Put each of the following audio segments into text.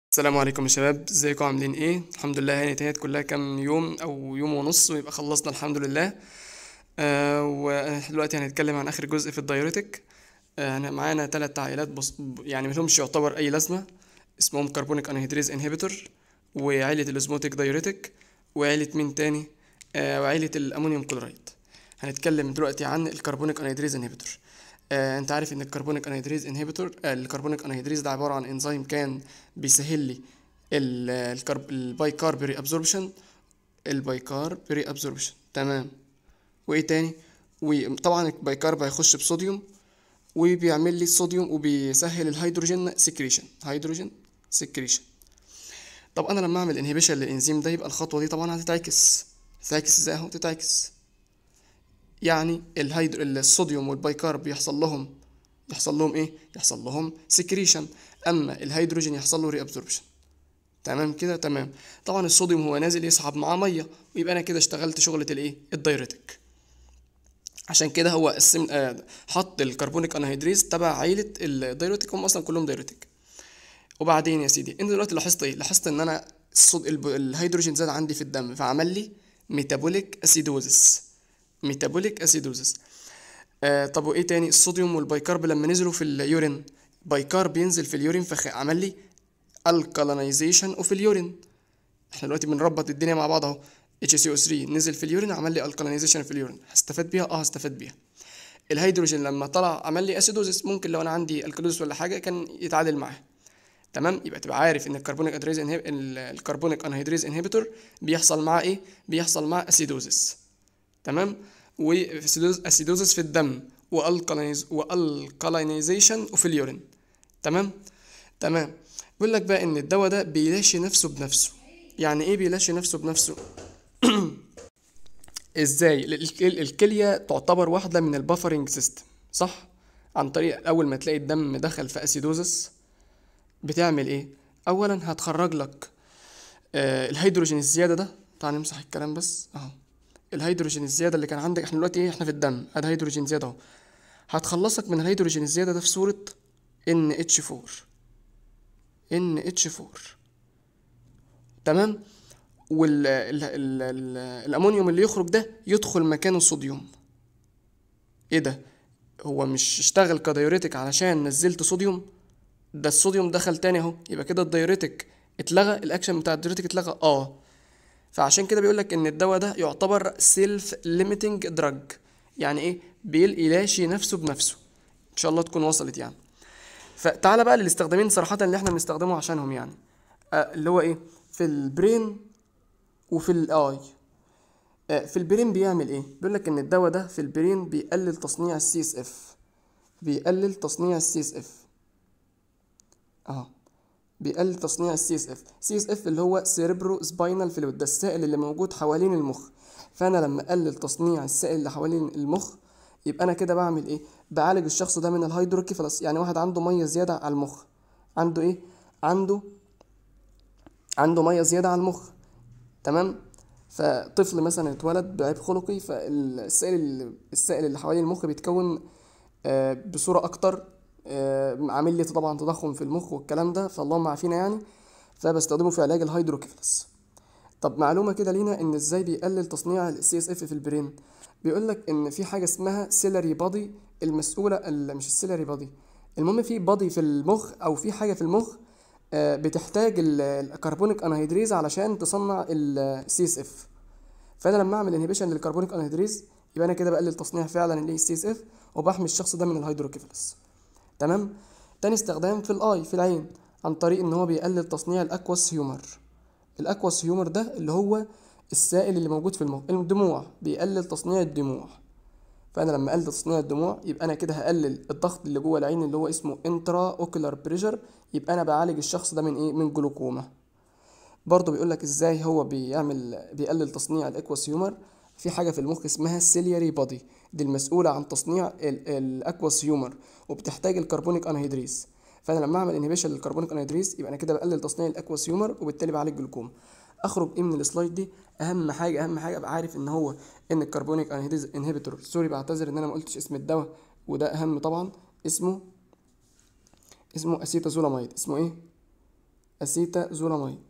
السلام عليكم يا شباب ازيكم عاملين ايه الحمد لله هي انتهت كلها كام يوم او يوم ونص ويبقى خلصنا الحمد لله آه ودلوقتي هنتكلم عن اخر جزء في الدايوريتك آه أنا معانا ثلاث عائلات بص يعني ملهمش يعتبر اي لازمه اسمهم كربونيك انهيدريز انهبيتور وعيله الاسموتيك دايوريتك وعيله مين تاني آه وعيله الامونيوم كلورايد هنتكلم دلوقتي عن الكربونيك انهيدريز انهبيتور آه انت عارف ان الكربونيك انهيدريز انهبيتور آه الكربونيك انهيدريز ده عباره عن انزيم كان بيسهل لي ال- الكرب البايكارب ري ابزوربشن البايكارب ري ابزوربشن تمام وايه تاني وطبعا البايكارب هيخش بصوديوم وبيعمل لي الصوديوم وبيسهل الهيدروجين سكريشن هيدروجين سكريشن طب انا لما اعمل انهبيشن للانزيم ده يبقى الخطوه دي طبعا هتتعكس تتعكس ازاي اهو تتعكس يعني الهيدرو الصوديوم والبايكارب يحصل لهم يحصل لهم ايه يحصل لهم سكريشن اما الهيدروجين يحصل له ري ابزوربشن تمام كده تمام طبعا الصوديوم هو نازل يسحب معاه ميه ويبقى انا كده اشتغلت شغله الايه الدايوريتك عشان كده هو قسم آه حط الكربونيك انهيدريز تبع عيله الدايوريتك هم اصلا كلهم دايوريتك وبعدين يا سيدي انت دلوقتي لاحظت ايه لاحظت ان انا الصود الب... الهيدروجين زاد عندي في الدم فعمل لي ميتابوليك اسيدوزس ميتابوليك اسيدوزس آه طب وايه تاني الصوديوم والبايكارب لما نزلوا في اليورين بايكارب ينزل في اليورين فعمل لي الكالينايزيشن اوف اليورين احنا دلوقتي بنربط الدنيا مع بعض اهو HCO3 نزل في اليورين عمل لي الكالينايزيشن في اليورين هستفاد بيها اه هستفاد بيها الهيدروجين لما طلع عمل لي اسيدوزس ممكن لو انا عندي الكالوزس ولا حاجه كان يتعادل معاه تمام يبقى تبقى عارف ان الكربونيك انهيدريز انهب... الكربونيك انهيدريز انهبيتور بيحصل معاه ايه بيحصل معاه اسيدوزس تمام واسيدوزس في الدم والكالينيز والكالينيزيشن اوف اليورين تمام تمام بيقول لك بقى ان الدواء ده بيلاشي نفسه بنفسه يعني ايه بيلاشي نفسه بنفسه ازاي ال- الكليه تعتبر واحده من البافرنج سيستم صح عن طريق اول ما تلاقي الدم دخل في اسيدوزس بتعمل ايه اولا هتخرج لك آه الهيدروجين الزياده ده تعال نمسح الكلام بس اهو الهيدروجين الزياده اللي كان عندك احنا دلوقتي ايه احنا في الدم ادي هيدروجين زياده اهو هتخلصك من الهيدروجين الزياده ده في صوره NH4 NH4 تمام وال ال ال ال الامونيوم اللي يخرج ده يدخل مكانه الصوديوم ايه ده هو مش اشتغل كدايوريتك علشان نزلت صوديوم ده الصوديوم دخل تاني اهو يبقى كده الدايوريتك اتلغى الاكشن بتاع الدايوريتك اتلغى اه فعشان كده بيقول لك ان الدواء ده يعتبر سيلف ليميتنج دراج يعني ايه بيل يلاشي نفسه بنفسه ان شاء الله تكون وصلت يعني فتعالى بقى للاستخدامين صراحة اللي احنا بنستخدمه عشانهم يعني آه اللي هو ايه في البرين وفي الاي آه في البرين بيعمل ايه بيقول لك ان الدواء ده في البرين بيقلل تصنيع السي اس اف بيقلل تصنيع السي اس اف اهو بيقلل تصنيع السي اس اف سي اس اف اللي هو سيربرو سباينال فلويد ده السائل اللي موجود حوالين المخ فانا لما اقلل تصنيع السائل اللي حوالين المخ يبقى انا كده بعمل ايه بعالج الشخص ده من الهيدروكيفالس يعني واحد عنده ميه زياده على المخ عنده ايه عنده عنده ميه زياده على المخ تمام فطفل مثلا اتولد بعيب خلقي فالسائل السائل اللي حوالين المخ بيتكون آه، بصوره اكتر آه، عامل لي طبعا تضخم في المخ والكلام ده فاللهم عافينا يعني فبستخدمه في علاج الهيدروكيفالس طب معلومه كده لينا ان ازاي بيقلل تصنيع السي اس اف في البرين بيقول لك ان في حاجه اسمها سيلري بادي المسؤوله ال- مش السيلري بادي المهم في بادي في المخ او في حاجه في المخ آه، بتحتاج ال- الكربونيك انهيدريز علشان تصنع السي اس اف فانا لما اعمل انهبيشن للكربونيك انهيدريز يبقى انا كده بقلل تصنيع فعلا السي اس اف وبحمي الشخص ده من الهيدروكيفالس تمام تاني استخدام في الاي في العين عن طريق ان هو بيقلل تصنيع الاكواس هيومر الاكواس هيومر ده اللي هو السائل اللي موجود في المخ الدموع بيقلل تصنيع الدموع فانا لما اقلل تصنيع الدموع يبقى انا كده هقلل الضغط اللي جوه العين اللي هو اسمه انترا اوكولار بريشر يبقى انا بعالج الشخص ده من ايه من جلوكوما برضه بيقول لك ازاي هو بيعمل بيقلل تصنيع الاكواس هيومر في حاجه في المخ اسمها السيلياري بادي دي المسؤوله عن تصنيع الاكواس هيومر وبتحتاج الكربونيك انهيدريز فانا لما اعمل انهبيشن للكربونيك انهيدريز يبقى انا كده بقلل تصنيع الاكواس هيومر وبالتالي بعالج الجلوكوما اخرج ايه من السلايد دي اهم حاجه اهم حاجه ابقى عارف ان هو ان الكربونيك انهيدريز انهبيتور سوري بعتذر ان انا ما قلتش اسم الدواء وده اهم طبعا اسمه اسمه اسيتازولاميد اسمه ايه اسيتازولاميد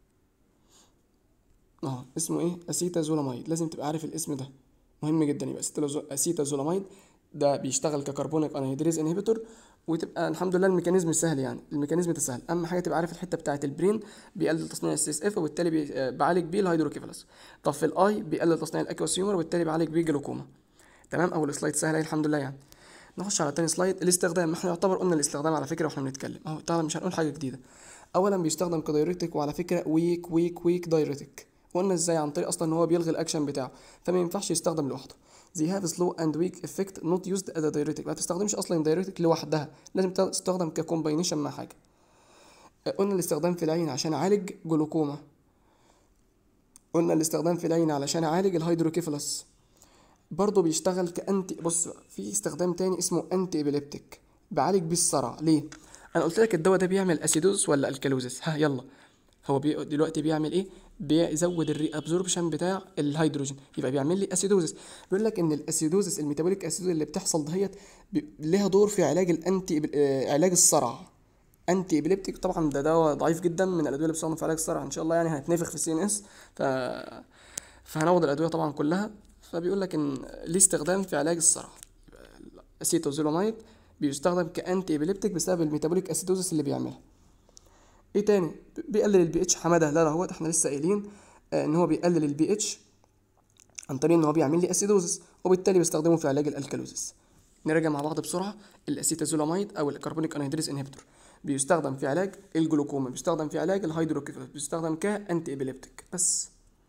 اه اسمه ايه اسيتازولاميد لازم تبقى عارف الاسم ده مهم جدا يبقى أسيتازو- اسيتازولاميد ده بيشتغل ككربونيك انهيدريز انهبيتور وتبقى الحمد لله الميكانيزم سهل يعني الميكانيزم ده سهل اهم حاجه تبقى عارف الحته بتاعه البرين بيقلل تصنيع السي اس اف وبالتالي بي- آه، بعالج بيه الهيدروكيفالس طب في الاي بيقلل تصنيع الاكواس هيومر وبالتالي بعالج بيه جلوكوما تمام اول سلايد سهله أهي الحمد لله يعني نخش على تاني سلايد الاستخدام ما احنا يعتبر قلنا الاستخدام على فكره واحنا بنتكلم اهو تعالى مش هنقول حاجه جديده اولا بيستخدم كدايوريتك وعلى فكره ويك ويك ويك دايوريتك وقلنا ازاي عن طريق اصلا ان هو بيلغي الاكشن بتاعه فما ينفعش يستخدم لوحده they have slow and weak effect not used as a diuretic ما تستخدمش اصلا diuretic لوحدها لازم تستخدم ككومباينيشن مع حاجه قلنا الاستخدام في العين عشان اعالج جلوكوما قلنا الاستخدام في العين علشان اعالج الهيدروكيفالس برضه بيشتغل كأنتي بص بقى، في استخدام تاني اسمه انتي ابيليبتيك بعالج بيه الصرع ليه انا قلت لك الدواء ده بيعمل اسيدوز ولا الكالوزيس ها يلا هو بي... دلوقتي بيعمل ايه بيزود الري ابزوربشن بتاع الهيدروجين يبقى بيعمل لي اسيدوزس بيقول لك ان الاسيدوزس الميتابوليك اسيدوز اللي بتحصل دهيت بي... ليها دور في علاج الانتي إب- آه، علاج الصرع انتي ابيليبتيك طبعا ده دواء ضعيف جدا من الادويه اللي بتستخدم في علاج الصرع ان شاء الله يعني هنتنفخ في السي ان اس ف فهناخد الادويه طبعا كلها فبيقول لك ان ليه استخدام في علاج الصرع اسيتوزولاميد بيستخدم كانتي ابيليبتيك بسبب الميتابوليك اسيدوزس اللي بيعملها ايه تاني بيقلل البي اتش حماده لا لا هو احنا لسه قايلين آه، ان هو بيقلل البي اتش عن طريق ان هو بيعمل لي اسيدوزس وبالتالي بيستخدمه في علاج الالكالوزس نراجع مع بعض بسرعه الاسيتازولاميد او الكربونيك انهيدريز انهبيتور بيستخدم في علاج الجلوكوما بيستخدم في علاج الهيدروكيفالس بيستخدم كانتي ابيليبتيك بس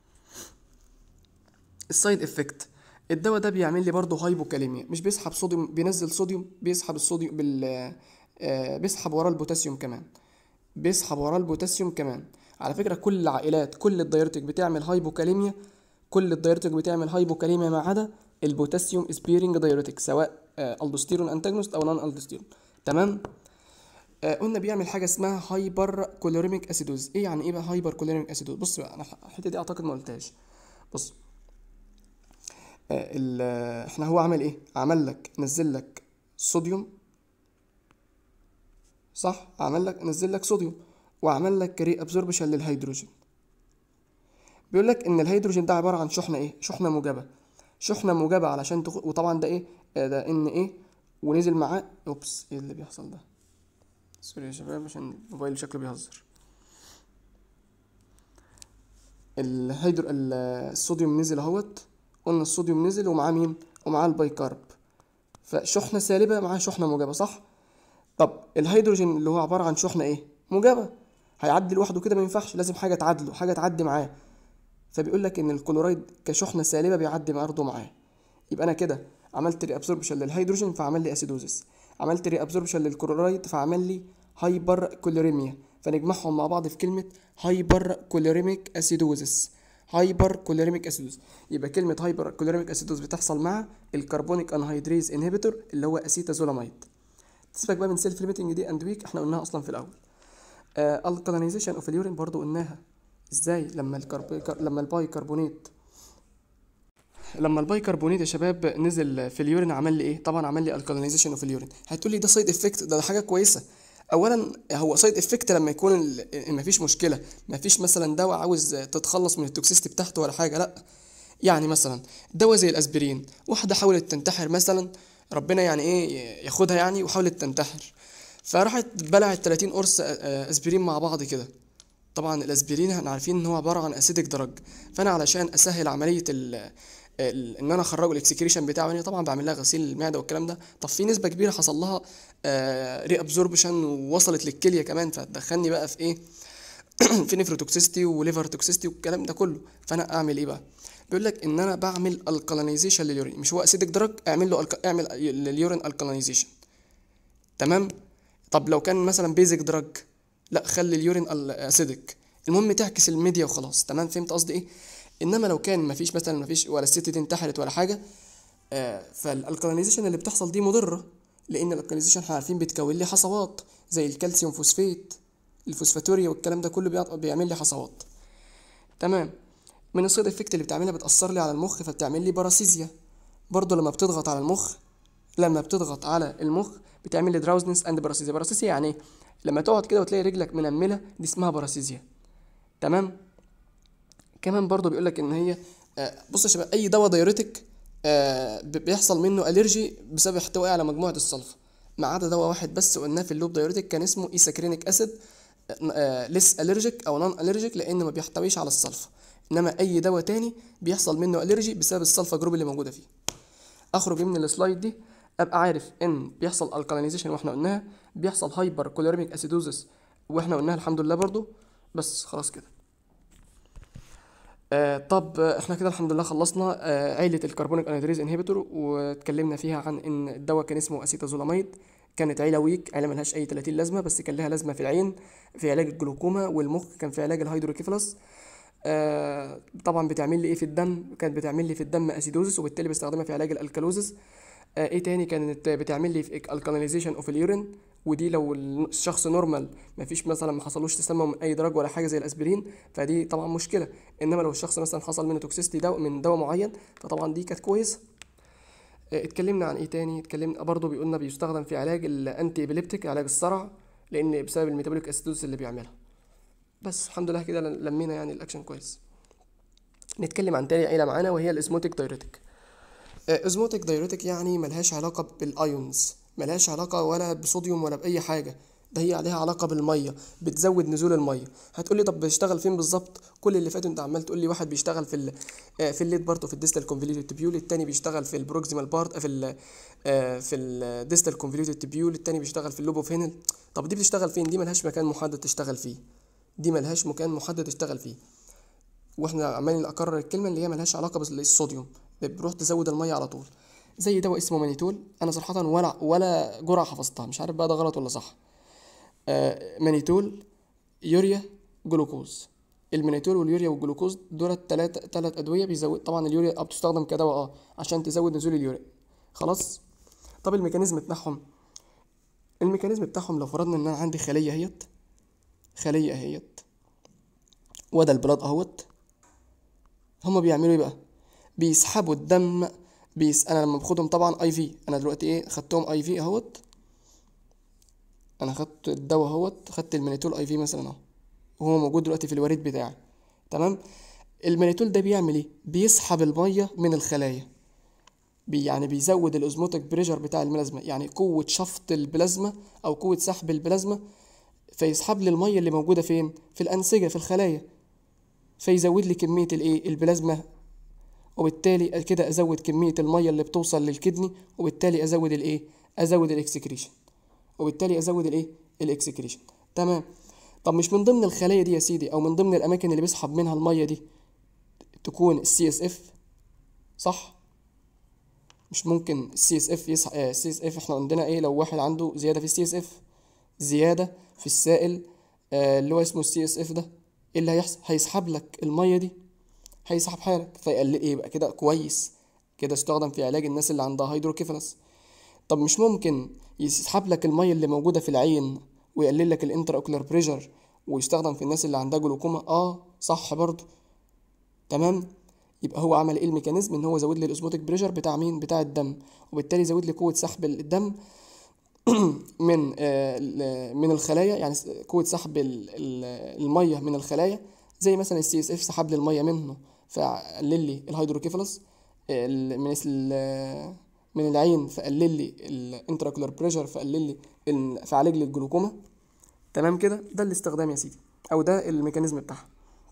السايد افكت الدواء ده بيعمل لي برضه هايبوكاليميا مش بيسحب صوديوم بينزل صوديوم بيسحب الصوديوم بال آه، بيسحب وراه البوتاسيوم كمان بيسحب وراه البوتاسيوم كمان على فكرة كل العائلات كل الدايرتك بتعمل هايبوكاليميا كل الدايرتك بتعمل هايبوكاليميا ما عدا البوتاسيوم سبيرنج دايرتك سواء آه، الدوستيرون انتاجونست او نون الدوستيرون تمام آه، قلنا بيعمل حاجه اسمها هايبر كولوريميك اسيدوز ايه يعني ايه بقى هايبر كولوريميك اسيدوز بص بقى انا الحته دي اعتقد ما قلتهاش بص آه، ال- آه، احنا هو عمل ايه عمل لك نزل لك صوديوم صح عمل لك نزل لك صوديوم وعمل لك ري ابزوربشن للهيدروجين بيقول لك ان الهيدروجين ده عباره عن شحنه ايه شحنه موجبه شحنه موجبه علشان تخ... وطبعا ده ايه آه، ده ان ايه ونزل معاه اوبس ايه اللي بيحصل ده سوري يا شباب عشان الموبايل شكله بيهزر الهيدرو ال- الصوديوم نزل اهوت قلنا الصوديوم نزل ومعاه مين ومعاه البايكارب فشحنه سالبه معاه شحنه موجبه صح طب الهيدروجين اللي هو عباره عن شحنه ايه موجبه هيعدي لوحده كده ما ينفعش لازم حاجه تعادله حاجه تعدي معاه فبيقول لك ان الكلورايد كشحنه سالبه بيعدي برضه معاه يبقى انا كده عملت ري ابسوربشن للهيدروجين فعمل لي اسيدوزس عملت ري ابسوربشن للكلورايد فعمل لي هايبر كولوريميا فنجمعهم مع بعض في كلمه هايبر كولوريميك اسيدوزس هايبر كولوريميك اسيدوز يبقى كلمه هايبر كولوريميك اسيدوز بتحصل مع الكربونيك انهيدريز انهبيتور اللي هو اسيتازولاميد تسيبك بقى من سيلف ليميتنج دي اند ويك احنا قلناها اصلا في الاول الكالينيزيشن اوف اليورين برضو قلناها ازاي لما الكرب... كر- لما البايكربونات لما البايكربونات يا شباب نزل في اليورين عمل لي ايه طبعا عمل لي الكالينيزيشن اوف اليورين هتقول لي ده سايد افكت ده, ده حاجه كويسه اولا هو سايد افكت لما يكون ال- مفيش مشكله مفيش مثلا دواء عاوز تتخلص من التوكسيستي بتاعته ولا حاجه لا يعني مثلا دواء زي الاسبرين واحده حاولت تنتحر مثلا ربنا يعني ايه ياخدها يعني وحاولت تنتحر فراحت بلعت 30 قرص آه، اسبرين مع بعض كده طبعا الاسبرين احنا عارفين ان هو عباره عن اسيدك دراج فانا علشان اسهل عمليه ال ال- ان انا اخرجه الاكسكريشن بتاعه يعني طبعا بعمل لها غسيل المعده والكلام ده طب في نسبه كبيره حصل لها ري ابزوربشن ووصلت للكليه كمان فتدخلني بقى في ايه في نيفروتوكسيستي وليفر توكسيستي والكلام ده كله فانا اعمل ايه بقى بيقول لك ان انا بعمل الكالينيزيشن لليورين مش هو اسيدك دراج اعمل له الك... اعمل لليورين الكالينيزيشن تمام طب لو كان مثلا بيزك دراج لا خلي اليورين اسيدك المهم تعكس الميديا وخلاص تمام فهمت قصدي ايه انما لو كان مفيش مثلا مفيش ولا الست دي انتحرت ولا حاجه آه فالالكالينيزيشن اللي بتحصل دي مضره لان الالكالينيزيشن احنا عارفين بتكون لي حصوات زي الكالسيوم فوسفات الفوسفاتوريا والكلام ده كله بيعط- بيعمل لي حصوات تمام من السايد افكت اللي بتعملها بتاثر لي على المخ فبتعمل لي باراسيزيا برضه لما بتضغط على المخ لما بتضغط على المخ بتعمل لي دراوزنس اند باراسيزيا باراسيزيا يعني ايه لما تقعد كده وتلاقي رجلك منمله دي اسمها باراسيزيا تمام كمان برضو بيقول لك ان هي آه، بص يا شباب اي دواء دايوريتك آه، ب- بيحصل منه الرجي بسبب احتوائه على مجموعه الصلفه ما عدا دواء واحد بس قلناه في اللوب دايوريتك كان اسمه ايساكرينيك اسيد ليس الرجيك او نون الرجيك لان ما بيحتويش على الصلفه انما اي دواء تاني بيحصل منه الرجي بسبب الصلفه جروب اللي موجوده فيه اخرج من السلايد دي ابقى عارف ان بيحصل الكالينيزيشن واحنا قلناها بيحصل هايبر كوليرميك اسيدوزس واحنا قلناها الحمد لله برضو بس خلاص كده آه طب آه، احنا كده الحمد لله خلصنا آه عيلة الكربونيك انهيدريز انهبيتور واتكلمنا فيها عن ان الدواء كان اسمه اسيتازولاميد كانت عيلة ويك عيلة ملهاش اي 30 لازمة بس كان لها لازمة في العين في علاج الجلوكوما والمخ كان في علاج الهيدروكيفالوس آه طبعا بتعمل لي ايه في الدم كانت بتعمل لي في الدم اسيدوزس وبالتالي بستخدمها في علاج الالكالوزس آه ايه تاني كانت بتعمل لي في الكالينيزيشن اوف اليورين ودي لو الشخص نورمال مفيش مثلا ما حصلوش تسمم من اي دراج ولا حاجه زي الاسبرين فدي طبعا مشكله انما لو الشخص مثلا حصل منه توكسيستي دواء من دواء معين فطبعا دي كانت كويسه آه، اتكلمنا عن ايه تاني اتكلمنا برضه بيقولنا بيستخدم في علاج الانتي ابيليبتيك علاج الصرع لان بسبب الميتابوليك اسيدوز اللي بيعملها بس الحمد لله كده لمينا يعني الاكشن كويس نتكلم عن تاني عيله معانا وهي الاسموتيك دايوريتك ازموتيك دايوريتك يعني ملهاش علاقة بالايونز ملهاش علاقة ولا بصوديوم ولا بأي حاجة ده هي عليها علاقة بالمية بتزود نزول المية هتقولي طب بيشتغل فين بالظبط كل اللي فات انت عمال تقول لي واحد بيشتغل في ال آه، في الليد بارت وفي الديستال كونفوليوتد تبيول التاني بيشتغل في البروكسيمال بارت في ال آه، في الديستال كونفوليوتد تبيول التاني بيشتغل في اللوب اوف هينل طب دي بتشتغل فين دي ملهاش مكان محدد تشتغل فيه دي ملهاش مكان محدد تشتغل فيه واحنا عمالين اكرر الكلمه اللي هي ملهاش علاقه بالصوديوم بتروح تزود الميه على طول زي دواء اسمه مانيتول انا صراحه ولا ولا جرعه حفظتها مش عارف بقى ده غلط ولا صح آه مانيتول يوريا جلوكوز المانيتول واليوريا والجلوكوز دول تلات تلات ادويه بيزود طبعا اليوريا اه بتستخدم كدواء اه عشان تزود نزول اليوريا خلاص طب الميكانيزم بتاعهم الميكانيزم بتاعهم لو فرضنا ان انا عندي خليه اهيت خليه اهيت وده البلاد اهوت هما بيعملوا ايه بقى بيسحبوا الدم بيس انا لما باخدهم طبعا اي في انا دلوقتي ايه خدتهم اي في اهوت انا خدت الدواء اهوت خدت المانيتول اي في مثلا اهو وهو موجود دلوقتي في الوريد بتاعي تمام المانيتول ده بيعمل ايه بيسحب الميه من الخلايا بي يعني بيزود الاوزموتيك بريشر بتاع البلازما يعني قوه شفط البلازما او قوه سحب البلازما فيسحب لي الميه اللي موجوده فين في الانسجه في الخلايا فيزود لي كميه الايه البلازما وبالتالي كده ازود كميه الميه اللي بتوصل للكدني وبالتالي ازود الايه ازود الاكسكريشن وبالتالي ازود الايه الاكسكريشن تمام طب مش من ضمن الخلايا دي يا سيدي او من ضمن الاماكن اللي بيسحب منها الميه دي تكون السي اس اف صح مش ممكن السي اس اف يسحب السي اس اف احنا عندنا ايه لو واحد عنده زياده في السي اس اف زياده في السائل آه اللي هو اسمه السي اس اف ده ايه اللي هيحصل هيسحب لك الميه دي هيسحب حالك فيقلل ايه يبقى كده كويس كده استخدم في علاج الناس اللي عندها هيدروكيفالس طب مش ممكن يسحب لك الميه اللي موجوده في العين ويقلل لك الانترا اوكولار بريشر ويستخدم في الناس اللي عندها جلوكوما اه صح برضو تمام يبقى هو عمل ايه الميكانيزم ان هو زود لي الاوزموتيك بريشر بتاع مين بتاع الدم وبالتالي زود لي قوه سحب الدم من آه من الخلايا يعني قوه سحب الميه من الخلايا زي مثلا السي اس اف سحب لي الميه منه فقلل لي الهيدروكيفالس من من العين فقلل لي الانتراكولار بريشر فقلل لي فعالج لي الجلوكوما تمام كده ده الاستخدام يا سيدي او ده الميكانيزم بتاعها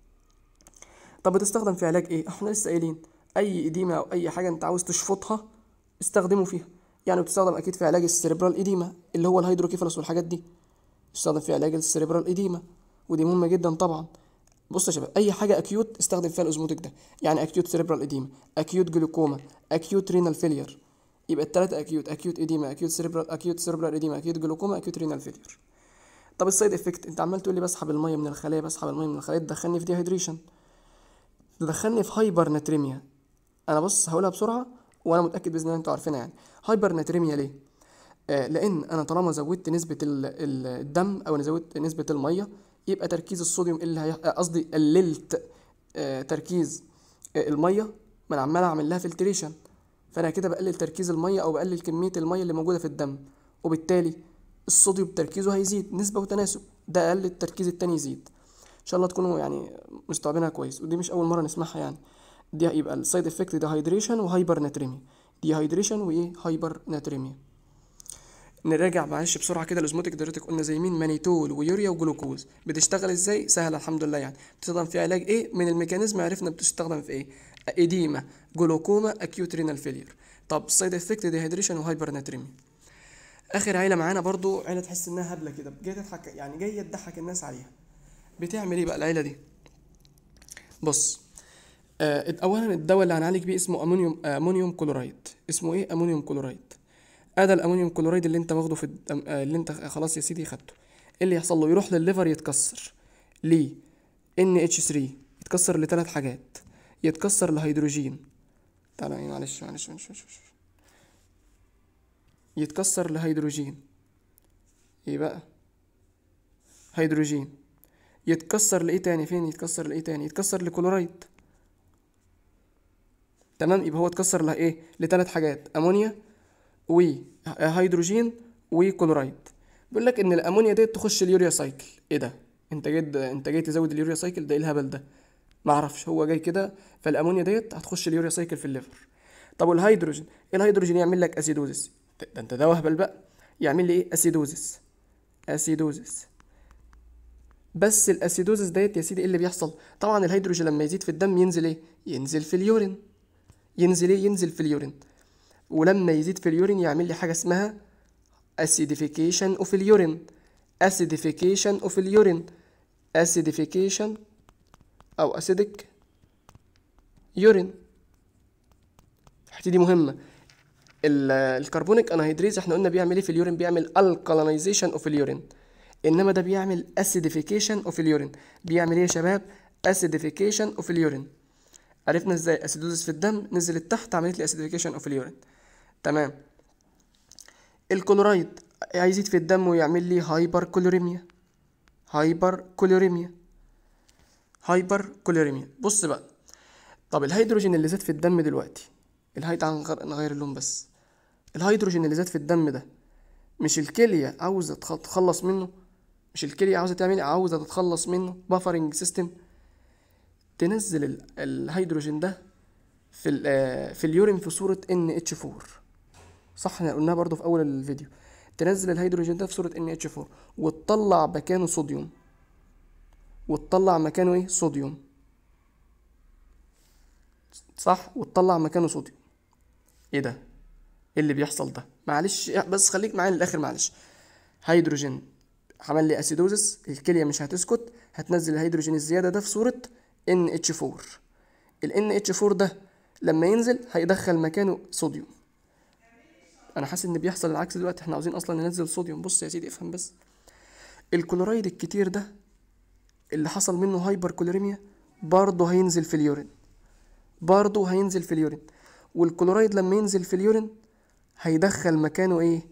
طب بتستخدم في علاج ايه احنا لسه قايلين اي اديمه او اي حاجه انت عاوز تشفطها استخدمه فيها يعني بتستخدم اكيد في علاج السيريبرال اديمه اللي هو الهيدروكيفالس والحاجات دي يستخدم في علاج السيريبرال اديمه ودي مهمه جدا طبعا بص يا شباب اي حاجه اكيوت استخدم فيها الاوزموتيك ده يعني اكيوت سيريبرال اديما اكيوت جلوكوما اكيوت رينال فيلير يبقى الثلاثه اكيوت اكيوت اديما اكيوت سيريبرال اكيوت سيريبرال اديما اكيوت جلوكوما اكيوت رينال فيلير طب السايد افكت انت عمال تقول لي بسحب الميه من الخلايا بسحب الميه من الخلايا تدخلني في ديهيدريشن تدخلني في هايبر ناتريميا انا بص هقولها بسرعه وانا متاكد باذن الله انتوا عارفينها يعني هايبر ناتريميا ليه آه لان انا طالما زودت نسبه الدم او زودت نسبه الميه يبقى تركيز الصوديوم اللي هي قصدي قللت آه تركيز آه الميه ما انا عمال اعمل لها فلتريشن فانا كده بقلل تركيز الميه او بقلل كميه الميه اللي موجوده في الدم وبالتالي الصوديوم تركيزه هيزيد نسبة وتناسب ده اقل التركيز التاني يزيد ان شاء الله تكونوا يعني مستوعبينها كويس ودي مش اول مرة نسمعها يعني دي هيبقى السايد افكت ده هيدريشن وهايبر ناتريميا دي هيدريشن وايه هايبر ناتريميا نراجع معلش بسرعه كده الاوزموتيك دايوريتك قلنا زي مين مانيتول ويوريا وجلوكوز بتشتغل ازاي سهله الحمد لله يعني بتستخدم في علاج ايه من الميكانيزم عرفنا بتستخدم في ايه اديما جلوكوما اكيوت رينال فيلير طب سايد افكت ديهيدريشن وهايبر ناتريميا اخر عيله معانا برضو عيله تحس انها هبله كده جايه تضحك يعني جايه تضحك الناس عليها بتعمل ايه بقى العيله دي بص آه اولا الدواء اللي هنعالج بيه اسمه امونيوم امونيوم كلورايد اسمه ايه امونيوم كلورايد ادي الامونيوم كلورايد اللي انت واخده في الدم آه اللي انت خلاص يا سيدي خدته ايه اللي يحصل له يروح للليفر يتكسر ليه ان اتش 3 يتكسر لثلاث حاجات يتكسر لهيدروجين تعالى معلش معلش معلش معلش يتكسر لهيدروجين ايه بقى هيدروجين يتكسر لايه تاني فين يتكسر لايه تاني يتكسر لكلورايد تمام يبقى هو اتكسر لايه لثلاث حاجات امونيا وهيدروجين وكلورايد بيقول لك ان الامونيا ديت تخش اليوريا سايكل ايه ده انت جاي انت جاي تزود اليوريا سايكل ده ايه الهبل ده ما اعرفش هو جاي كده فالامونيا ديت هتخش اليوريا سايكل في الليفر طب والهيدروجين ايه الهيدروجين يعمل لك اسيدوزس ده انت ده وهبل بقى يعمل لي ايه اسيدوزس اسيدوزس بس الاسيدوزس ديت يا سيدي ايه اللي بيحصل طبعا الهيدروجين لما يزيد في الدم ينزل ايه ينزل في اليورين ينزل ايه ينزل في اليورين ولما يزيد في اليورين يعمل لي حاجه اسمها acidification of اليورين acidification of اليورين acidification او acidic يورين الحته دي مهمه الكربونيك انهيدريز احنا قلنا بيعمل ايه في اليورين بيعمل alkalization of اليورين انما ده بيعمل acidification of اليورين بيعمل ايه يا شباب acidification of اليورين عرفنا ازاي اسيدوزس في الدم نزلت تحت عملت لي acidification of اليورين تمام الكلورايد هيزيد في الدم ويعمل لي هايبر كولوريميا هايبر كولوريميا هايبر كولوريميا بص بقى طب الهيدروجين اللي زاد في الدم دلوقتي الهاي تعال نغير اللون بس الهيدروجين اللي زاد في الدم ده مش الكلية عاوزة تتخلص منه مش الكلية عاوزة تعمل عاوزة تتخلص منه بافرنج سيستم تنزل الهيدروجين ده في في اليورين في صورة NH4 صح احنا قلناها برضو في اول الفيديو تنزل الهيدروجين ده في صورة NH4 وتطلع مكانه صوديوم وتطلع مكانه ايه صوديوم صح وتطلع مكانه صوديوم ايه ده ايه اللي بيحصل ده معلش بس خليك معايا للاخر معلش هيدروجين عمل لي اسيدوزس الكليه مش هتسكت هتنزل الهيدروجين الزياده ده في صوره NH4 ال NH4 ده لما ينزل هيدخل مكانه صوديوم انا حاسس ان بيحصل العكس دلوقتي احنا عاوزين اصلا ننزل صوديوم بص يا سيدي افهم بس الكلورايد الكتير ده اللي حصل منه هايبر كولوريميا برضه هينزل في اليورين برضه هينزل في اليورين والكلورايد لما ينزل في اليورين هيدخل مكانه ايه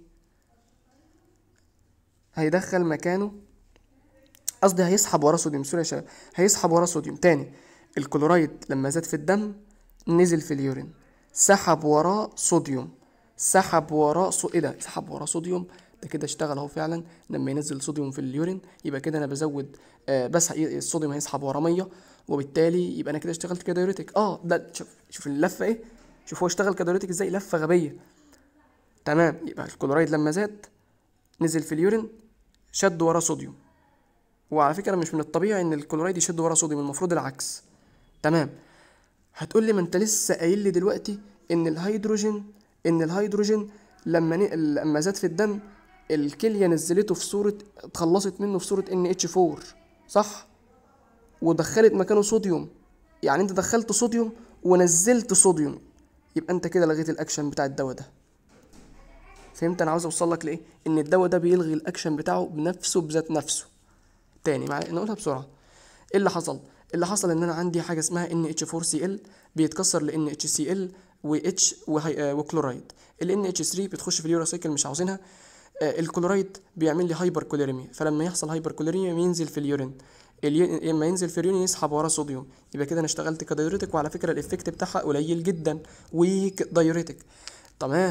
هيدخل مكانه قصدي هيسحب وراه صوديوم سوري يا شباب هيسحب وراه صوديوم تاني الكلورايد لما زاد في الدم نزل في اليورين سحب وراه صوديوم سحب وراه صو... ايه ده سحب وراه صوديوم ده كده اشتغل اهو فعلا لما ينزل صوديوم في اليورين يبقى كده انا بزود آه بس الصوديوم هيسحب وراه ميه وبالتالي يبقى انا كده اشتغلت كدايوريتك اه ده شوف شوف اللفه ايه شوف هو اشتغل كدايوريتك ازاي لفه غبيه تمام يبقى الكلورايد لما زاد نزل في اليورين شد وراه صوديوم وعلى فكره مش من الطبيعي ان الكلورايد يشد وراه صوديوم المفروض العكس تمام هتقول لي ما انت لسه قايل لي دلوقتي ان الهيدروجين ان الهيدروجين لما ن... لما زاد في الدم الكليه نزلته في صوره اتخلصت منه في صوره NH4 صح ودخلت مكانه صوديوم يعني انت دخلت صوديوم ونزلت صوديوم يبقى انت كده لغيت الاكشن بتاع الدواء ده فهمت انا عاوز اوصل لك لايه ان الدواء ده بيلغي الاكشن بتاعه بنفسه بذات نفسه تاني مع نقولها بسرعه ايه اللي حصل اللي حصل ان انا عندي حاجه اسمها NH4Cl بيتكسر ل NHCl و H وكلورايد ال NH3 بتخش في اليورا سايكل مش عاوزينها آه الكلورايد بيعمل لي هايبر كوليريميا فلما يحصل هايبر كوليريميا ينزل في اليورين لما ينزل في اليورين يسحب وراه صوديوم يبقى كده انا اشتغلت كدايوريتك وعلى فكره الايفكت بتاعها قليل جدا ويك دايوريتك تمام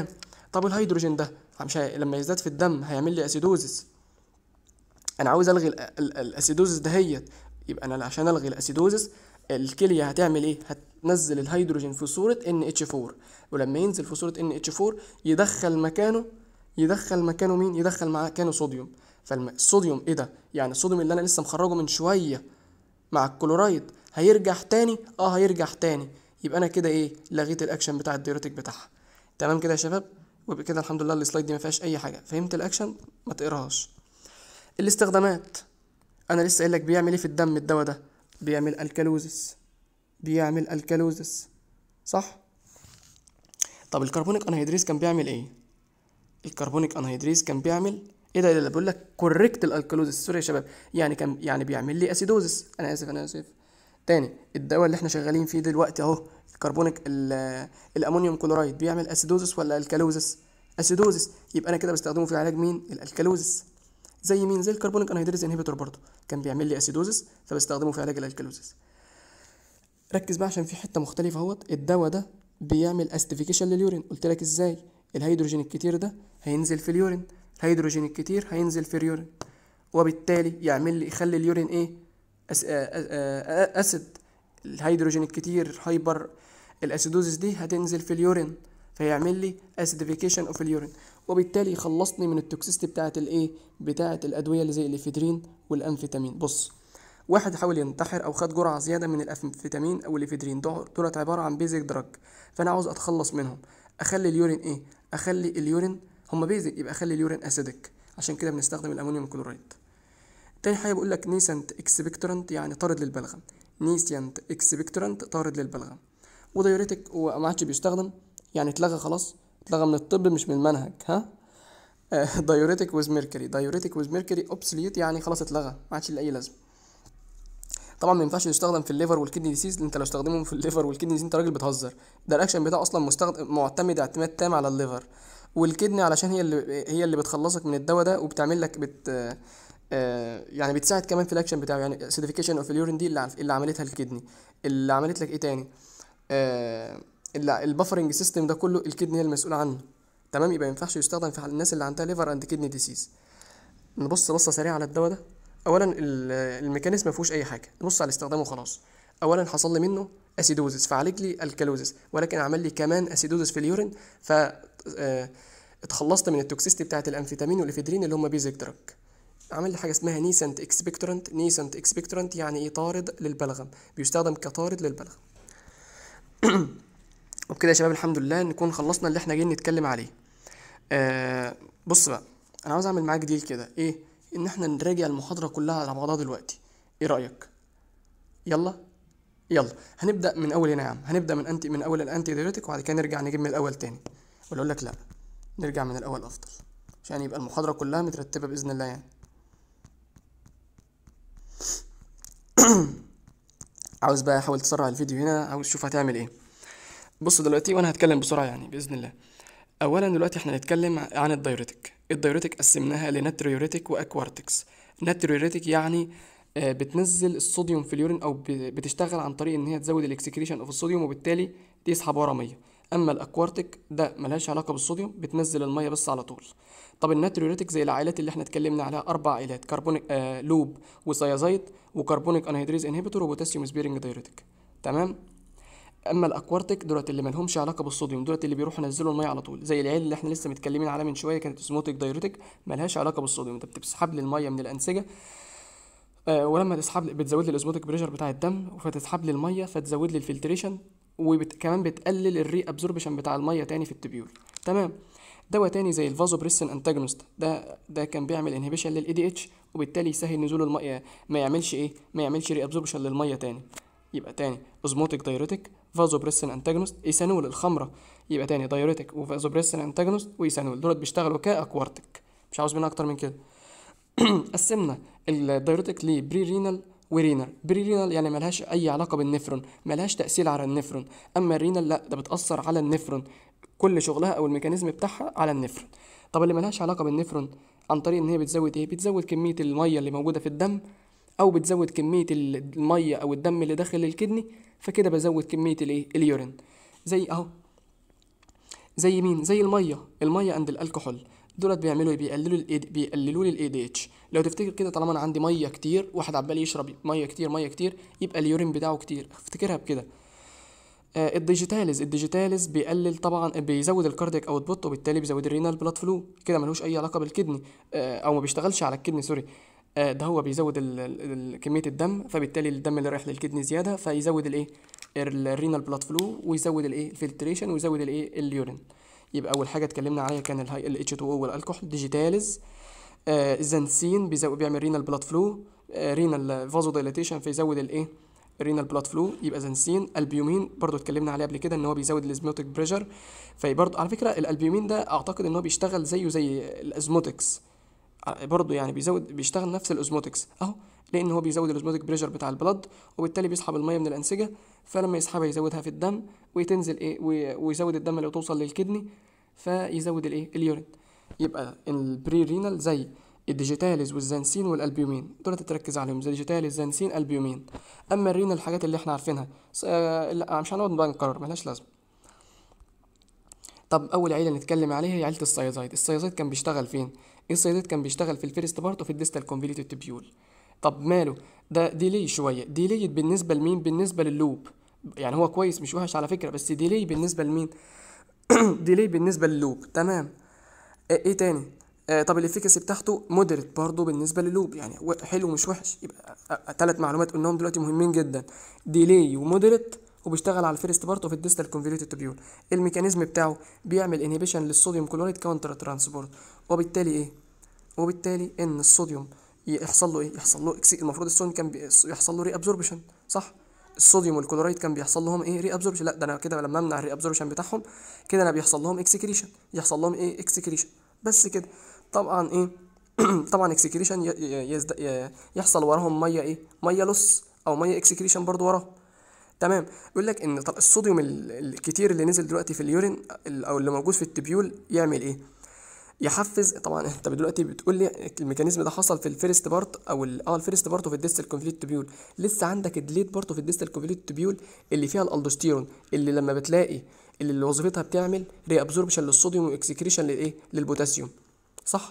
طب الهيدروجين ده مش هي... لما يزداد في الدم هيعمل لي اسيدوزس انا عاوز الغي ال- ال- الاسيدوزس دهيت يبقى انا عشان الغي الاسيدوزس الكليه هتعمل ايه هتنزل الهيدروجين في صوره NH4 ولما ينزل في صوره NH4 يدخل مكانه يدخل مكانه مين يدخل مكانه صوديوم فالصوديوم ايه ده يعني الصوديوم اللي انا لسه مخرجه من شويه مع الكلورايد هيرجع تاني اه هيرجع تاني يبقى انا كده ايه لغيت الاكشن بتاع الديوريتك بتاعها تمام كده يا شباب ويبقى كده الحمد لله السلايد دي ما فيهاش اي حاجه فهمت الاكشن ما تقراهاش الاستخدامات انا لسه قايل لك بيعمل ايه في الدم الدواء ده بيعمل الكالوزس بيعمل الكالوزس صح طب الكربونيك انهيدريز كان بيعمل ايه الكربونيك انهيدريز كان بيعمل ايه ده اللي بقول لك كوريكت الالكالوزس سوري يا شباب يعني كان يعني بيعمل لي اسيدوزس انا اسف انا اسف تاني الدواء اللي احنا شغالين فيه دلوقتي اهو الكربونيك ال- الامونيوم كلورايد بيعمل اسيدوزس ولا الكالوزس اسيدوزس يبقى انا كده بستخدمه في علاج مين الالكالوزس زي مين زي الكربونيك انهيدريز انهبيتور برضه كان بيعمل لي اسيدوزس فبستخدمه في علاج الالكالوزس ركز بقى عشان في حته مختلفه اهوت الدواء ده بيعمل استيفيكيشن لليورين قلت لك ازاي الهيدروجين الكتير ده هينزل في اليورين الهيدروجين الكتير هينزل في اليورين وبالتالي يعمل لي يخلي اليورين ايه أس... آ... آ... آ... اسيد الهيدروجين الكتير هايبر الاسيدوزيس دي هتنزل في اليورين فيعمل لي اسيديفيكيشن اوف اليورين وبالتالي يخلصني من التوكسيستي بتاعه الايه بتاعه الادويه اللي زي الافيدرين والانفيتامين بص واحد حاول ينتحر او خد جرعه زياده من الانفيتامين او الافيدرين دول- دولت عباره عن بيزك دراج فانا عاوز اتخلص منهم اخلي اليورين ايه اخلي اليورين هما بيزك يبقى اخلي اليورين اسيدك عشان كده بنستخدم الامونيوم كلورايد تاني حاجه بقول لك نيسنت اكسبكتورنت يعني طارد للبلغم نيسيانت اكسبكتورنت طارد للبلغم ودايوريتك وما عادش بيستخدم يعني اتلغى خلاص اتلغى من الطب مش من المنهج ها دايوريتك ويز ميركوري دايوريتك ويز ميركوري اوبسليت يعني خلاص اتلغى ما عادش لاي لازمه طبعا ما ينفعش يستخدم في الليفر والكدني ديسيز انت لو استخدمهم في الليفر والكدني ديسيز انت راجل بتهزر ده الاكشن بتاعه اصلا مستخدم معتمد اعتماد تام على الليفر والكدني علشان هي اللي هي اللي بتخلصك من الدواء ده وبتعمل لك بت آه، يعني بتساعد كمان في الاكشن بتاعه يعني acidification اوف اليورين دي اللي عف- اللي عملتها الكدني اللي عملت لك ايه تاني آه اللي البفرنج سيستم ده كله الكدني هي المسؤوله عنه تمام يبقى ما ينفعش يستخدم في الناس اللي عندها ليفر اند كدني ديسيز نبص بصه سريعه على الدواء ده اولا ال- الميكانيزم ما فيهوش اي حاجه نبص على استخدامه خلاص اولا حصل لي منه اسيدوزس فعالج لي الكالوزس ولكن عمل لي كمان اسيدوزس في اليورين ف آه، اتخلصت من التوكسيستي بتاعت الانفيتامين والافيدرين اللي هم بيزك دراج عمل لي حاجه اسمها نيسنت اكسبكتورنت نيسنت اكسبكتورنت يعني ايه طارد للبلغم بيستخدم كطارد للبلغم وبكده يا شباب الحمد لله نكون خلصنا اللي احنا جايين نتكلم عليه آه بص بقى انا عاوز اعمل معاك ديل كده ايه ان احنا نراجع المحاضره كلها على بعضها دلوقتي ايه رايك يلا يلا هنبدا من اول هنا يا عم هنبدا من انتي من اول الانتي دايوريتك وبعد كده نرجع نجيب من الاول تاني ولا اقول لك لا نرجع من الاول افضل عشان يبقى المحاضره كلها مترتبه باذن الله يعني عاوز بقى حاول تسرع الفيديو هنا عاوز تشوف هتعمل ايه بص دلوقتي وانا هتكلم بسرعه يعني باذن الله اولا دلوقتي احنا هنتكلم عن الدايوريتك الدايوريتك قسمناها لناتريوريتك واكوارتكس ناتريوريتك يعني آه، بتنزل الصوديوم في اليورين او ب- بتشتغل عن طريق ان هي تزود الاكسكريشن اوف الصوديوم وبالتالي تسحب ورا ميه اما الاكوارتك ده ملهاش علاقه بالصوديوم بتنزل الميه بس على طول طب الناتريوريتك زي العائلات اللي احنا اتكلمنا عليها اربع عائلات كربونيك آه لوب وسيازايد وكربونيك انهيدريز انهبيتور وبوتاسيوم سبيرنج دايوريتك تمام اما الاكوارتك دولت اللي مالهمش علاقه بالصوديوم دولت اللي بيروحوا ينزلوا الميه على طول زي العيال اللي احنا لسه متكلمين عليها من شويه كانت اسموتيك دايوريتك مالهاش علاقه بالصوديوم انت بتسحب لي الميه من الانسجه آه ولما تسحب لي بتزود لي الاسموتيك بريشر بتاع الدم فتسحب لي الميه فتزود لي الفلتريشن وكمان بتقلل الري ابزوربشن بتاع الميه تاني في التبيول تمام دواء تاني زي الفازوبريسين انتاجونست ده ده كان بيعمل انهبيشن للاي دي اتش وبالتالي يسهل نزول الميه ما يعملش ايه ما يعملش ري ابزوربشن للميه تاني يبقى تاني اوزموتيك دايوريتك فازوبريسين انتاجونست ايثانول الخمره يبقى تاني دايوريتك وفازوبريسين انتاجونست وايثانول دولت بيشتغلوا كاكوارتك مش عاوز منها اكتر من كده قسمنا الدايوريتك لبري رينال ورينال بري رينال يعني ملهاش اي علاقه بالنفرون ملهاش تاثير على النفرون اما الرينال لا ده بتاثر على النفرون كل شغلها او الميكانيزم بتاعها على النفرون طب اللي ملهاش علاقه بالنفرون عن طريق ان هي بتزود ايه بتزود كميه الميه اللي موجوده في الدم او بتزود كميه الميه او الدم اللي داخل الكدني فكده بزود كميه الايه اليورين زي اهو زي مين زي الميه الميه عند الكحول دولت بيعملوا ايه بيقللوا ال بيقللوا لي الاي دي اتش لو تفتكر كده طالما انا عندي ميه كتير واحد عمال يشرب ميه كتير ميه كتير يبقى اليورين بتاعه كتير افتكرها بكده آه الديجيتاليز الديجيتاليز بيقلل طبعا بيزود الكاردياك اوتبوت وبالتالي بيزود الرينال بلاد فلو كده ملوش اي علاقه بالكدني آه او ما بيشتغلش على الكدني سوري آه ده هو بيزود ال ال كميه الدم فبالتالي الدم اللي رايح للكدني زياده فيزود الايه الرينال بلاد فلو ويزود الايه الفلتريشن ويزود الايه اليورين يبقى اول حاجه اتكلمنا عليها كان الهاي ال H2O والالكحول ديجيتاليز آه الزنسين بيزود بيعمل رينال بلاد فلو آه رينال فازو دايليتيشن فيزود الايه رينال بلاد فلو يبقى زنسين البيومين برضو اتكلمنا عليه قبل كده ان هو بيزود الازموتيك بريشر فبرضو على فكره الالبيومين ده اعتقد ان هو بيشتغل زيه زي الازموتكس برضو يعني بيزود بيشتغل نفس الازموتكس اهو لان هو بيزود الازموتيك بريشر بتاع البلد وبالتالي بيسحب الميه من الانسجه فلما يسحبها يزودها في الدم وتنزل ايه ويزود الدم اللي توصل للكدني فيزود الايه اليورين يبقى البري رينال زي الديجيتاليز والزنسين والالبيومين دول تركز عليهم زي الديجيتاليز زنسين البيومين اما الرينال الحاجات اللي احنا عارفينها آه لا مش هنقعد بقى نكرر ملهاش لازمه طب اول عيله نتكلم عليها هي عيله السيازايد السيازايد كان بيشتغل فين السيازايد كان بيشتغل في الفيرست بارت وفي الديستال كونفيليتد تبيول طب ماله ده ديلي شويه ديلي بالنسبه لمين بالنسبه لللوب يعني هو كويس مش وحش على فكره بس ديلي بالنسبه لمين ديلي بالنسبه لللوب تمام ايه تاني آه طب الافيكاسي بتاعته مودريت برضه بالنسبه للوب يعني حلو مش وحش يبقى ثلاث معلومات قلناهم دلوقتي مهمين جدا ديلي ومودريت وبيشتغل على الفيرست بارت وفي الديستال كونفيليتد تبيول الميكانيزم بتاعه بيعمل انهبيشن للصوديوم كلوريد كاونتر ترانسبورت وبالتالي ايه وبالتالي ان الصوديوم يحصل له ايه يحصل له إكسي... المفروض الصوديوم كان بي... يحصل له ري ابزوربشن صح الصوديوم والكلورايد كان بيحصل لهم ايه ري ابزوربشن لا ده انا كده لما امنع الري ابزوربشن بتاعهم كده انا بيحصل لهم اكسكريشن يحصل لهم ايه اكسكريشن بس كده طبعا ايه طبعا اكسكريشن يزد... يحصل وراهم ميه ايه ميه لص او ميه اكسكريشن برضو وراهم تمام يقول لك ان طب الصوديوم الكتير اللي نزل دلوقتي في اليورين او اللي موجود في التبيول يعمل ايه يحفز طبعا انت دلوقتي بتقول لي الميكانيزم ده حصل في الفيرست بارت او اه الفيرست بارت وفي الديستال كونفليت تبيول لسه عندك الديليت بارت في الديستال كونفليت تبيول اللي فيها الالدوستيرون اللي لما بتلاقي اللي وظيفتها بتعمل ري ابزوربشن للصوديوم واكسكريشن للايه للبوتاسيوم صح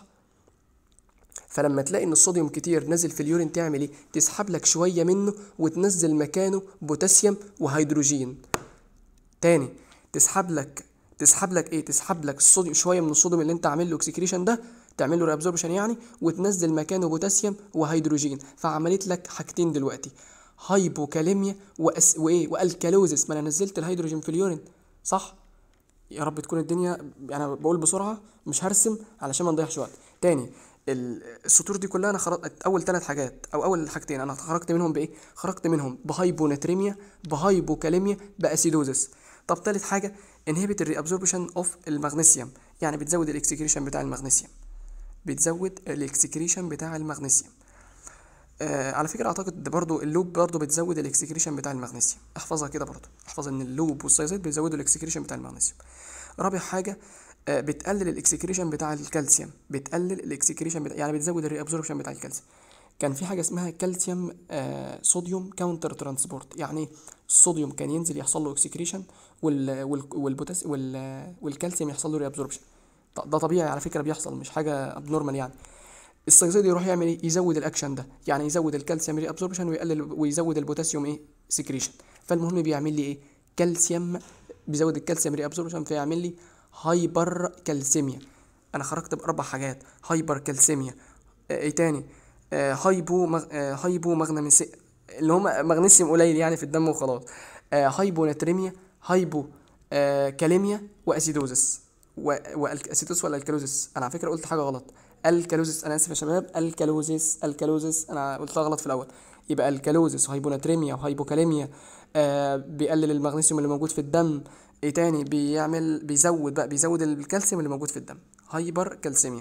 فلما تلاقي ان الصوديوم كتير نازل في اليورين تعمل ايه تسحب لك شويه منه وتنزل مكانه بوتاسيوم وهيدروجين تاني تسحب لك تسحب لك ايه تسحب لك الصوديوم شويه من الصوديوم اللي انت عامل له اكسكريشن ده تعمل له ريابزوربشن يعني وتنزل مكانه بوتاسيوم وهيدروجين فعملت لك حاجتين دلوقتي هايبوكاليميا وأس... وايه والكالوزس ما انا نزلت الهيدروجين في اليورين صح يا رب تكون الدنيا انا بقول بسرعه مش هرسم علشان ما نضيعش وقت تاني السطور دي كلها انا خرجت اول ثلاث حاجات او اول حاجتين انا خرجت منهم بايه خرجت منهم بهايبوناتريميا بهايبوكاليميا باسيدوزس طب ثالث حاجه انهبت الريابزوربشن اوف المغنيسيوم يعني بتزود الاكسكريشن بتاع المغنيسيوم بتزود الاكسكريشن بتاع المغنيسيوم آه على فكره اعتقد ده برضو اللوب برضو بتزود الاكسكريشن بتاع المغنيسيوم احفظها كده برضو احفظ ان اللوب والسيزات بيزودوا الاكسكريشن بتاع المغنيسيوم رابع حاجه آه بتقلل الاكسكريشن بتاع الكالسيوم بتقلل الاكسكريشن بتاع يعني بتزود الريابزوربشن بتاع الكالسيوم كان في حاجه اسمها كالسيوم آه صوديوم كاونتر ترانسبورت يعني الصوديوم كان ينزل يحصل له اكسكريشن وال وال والبوتاس وال والكالسيوم يحصل له ريابزوربشن ده طبيعي على فكره بيحصل مش حاجه ابنورمال يعني السيزايد يروح يعمل ايه يزود الاكشن ده يعني يزود الكالسيوم ري ابزوربشن ويقلل ويزود البوتاسيوم ايه سكريشن فالمهم بيعمل لي ايه كالسيوم بيزود الكالسيوم ري ابزوربشن فيعمل لي هايبر كالسيميا انا خرجت باربع حاجات هايبر كالسيميا آه ايه تاني آه هايبو مغ... آه هايبو مغنمسي اللي هم مغنيسيوم قليل يعني في الدم وخلاص آه هايبوناتريميا هايبو آه كاليميا واسيدوزس والاسيدوس ولا الكالوزس انا على فكره قلت حاجه غلط الكالوزس انا اسف يا شباب الكالوزس الكالوزس انا قلتها غلط في الاول يبقى الكالوزس وهايبوناتريميا وهايبوكاليميا آه بيقلل المغنيسيوم اللي موجود في الدم ايه تاني بيعمل بيزود بقى بيزود الكالسيوم اللي موجود في الدم هايبر كالسيميا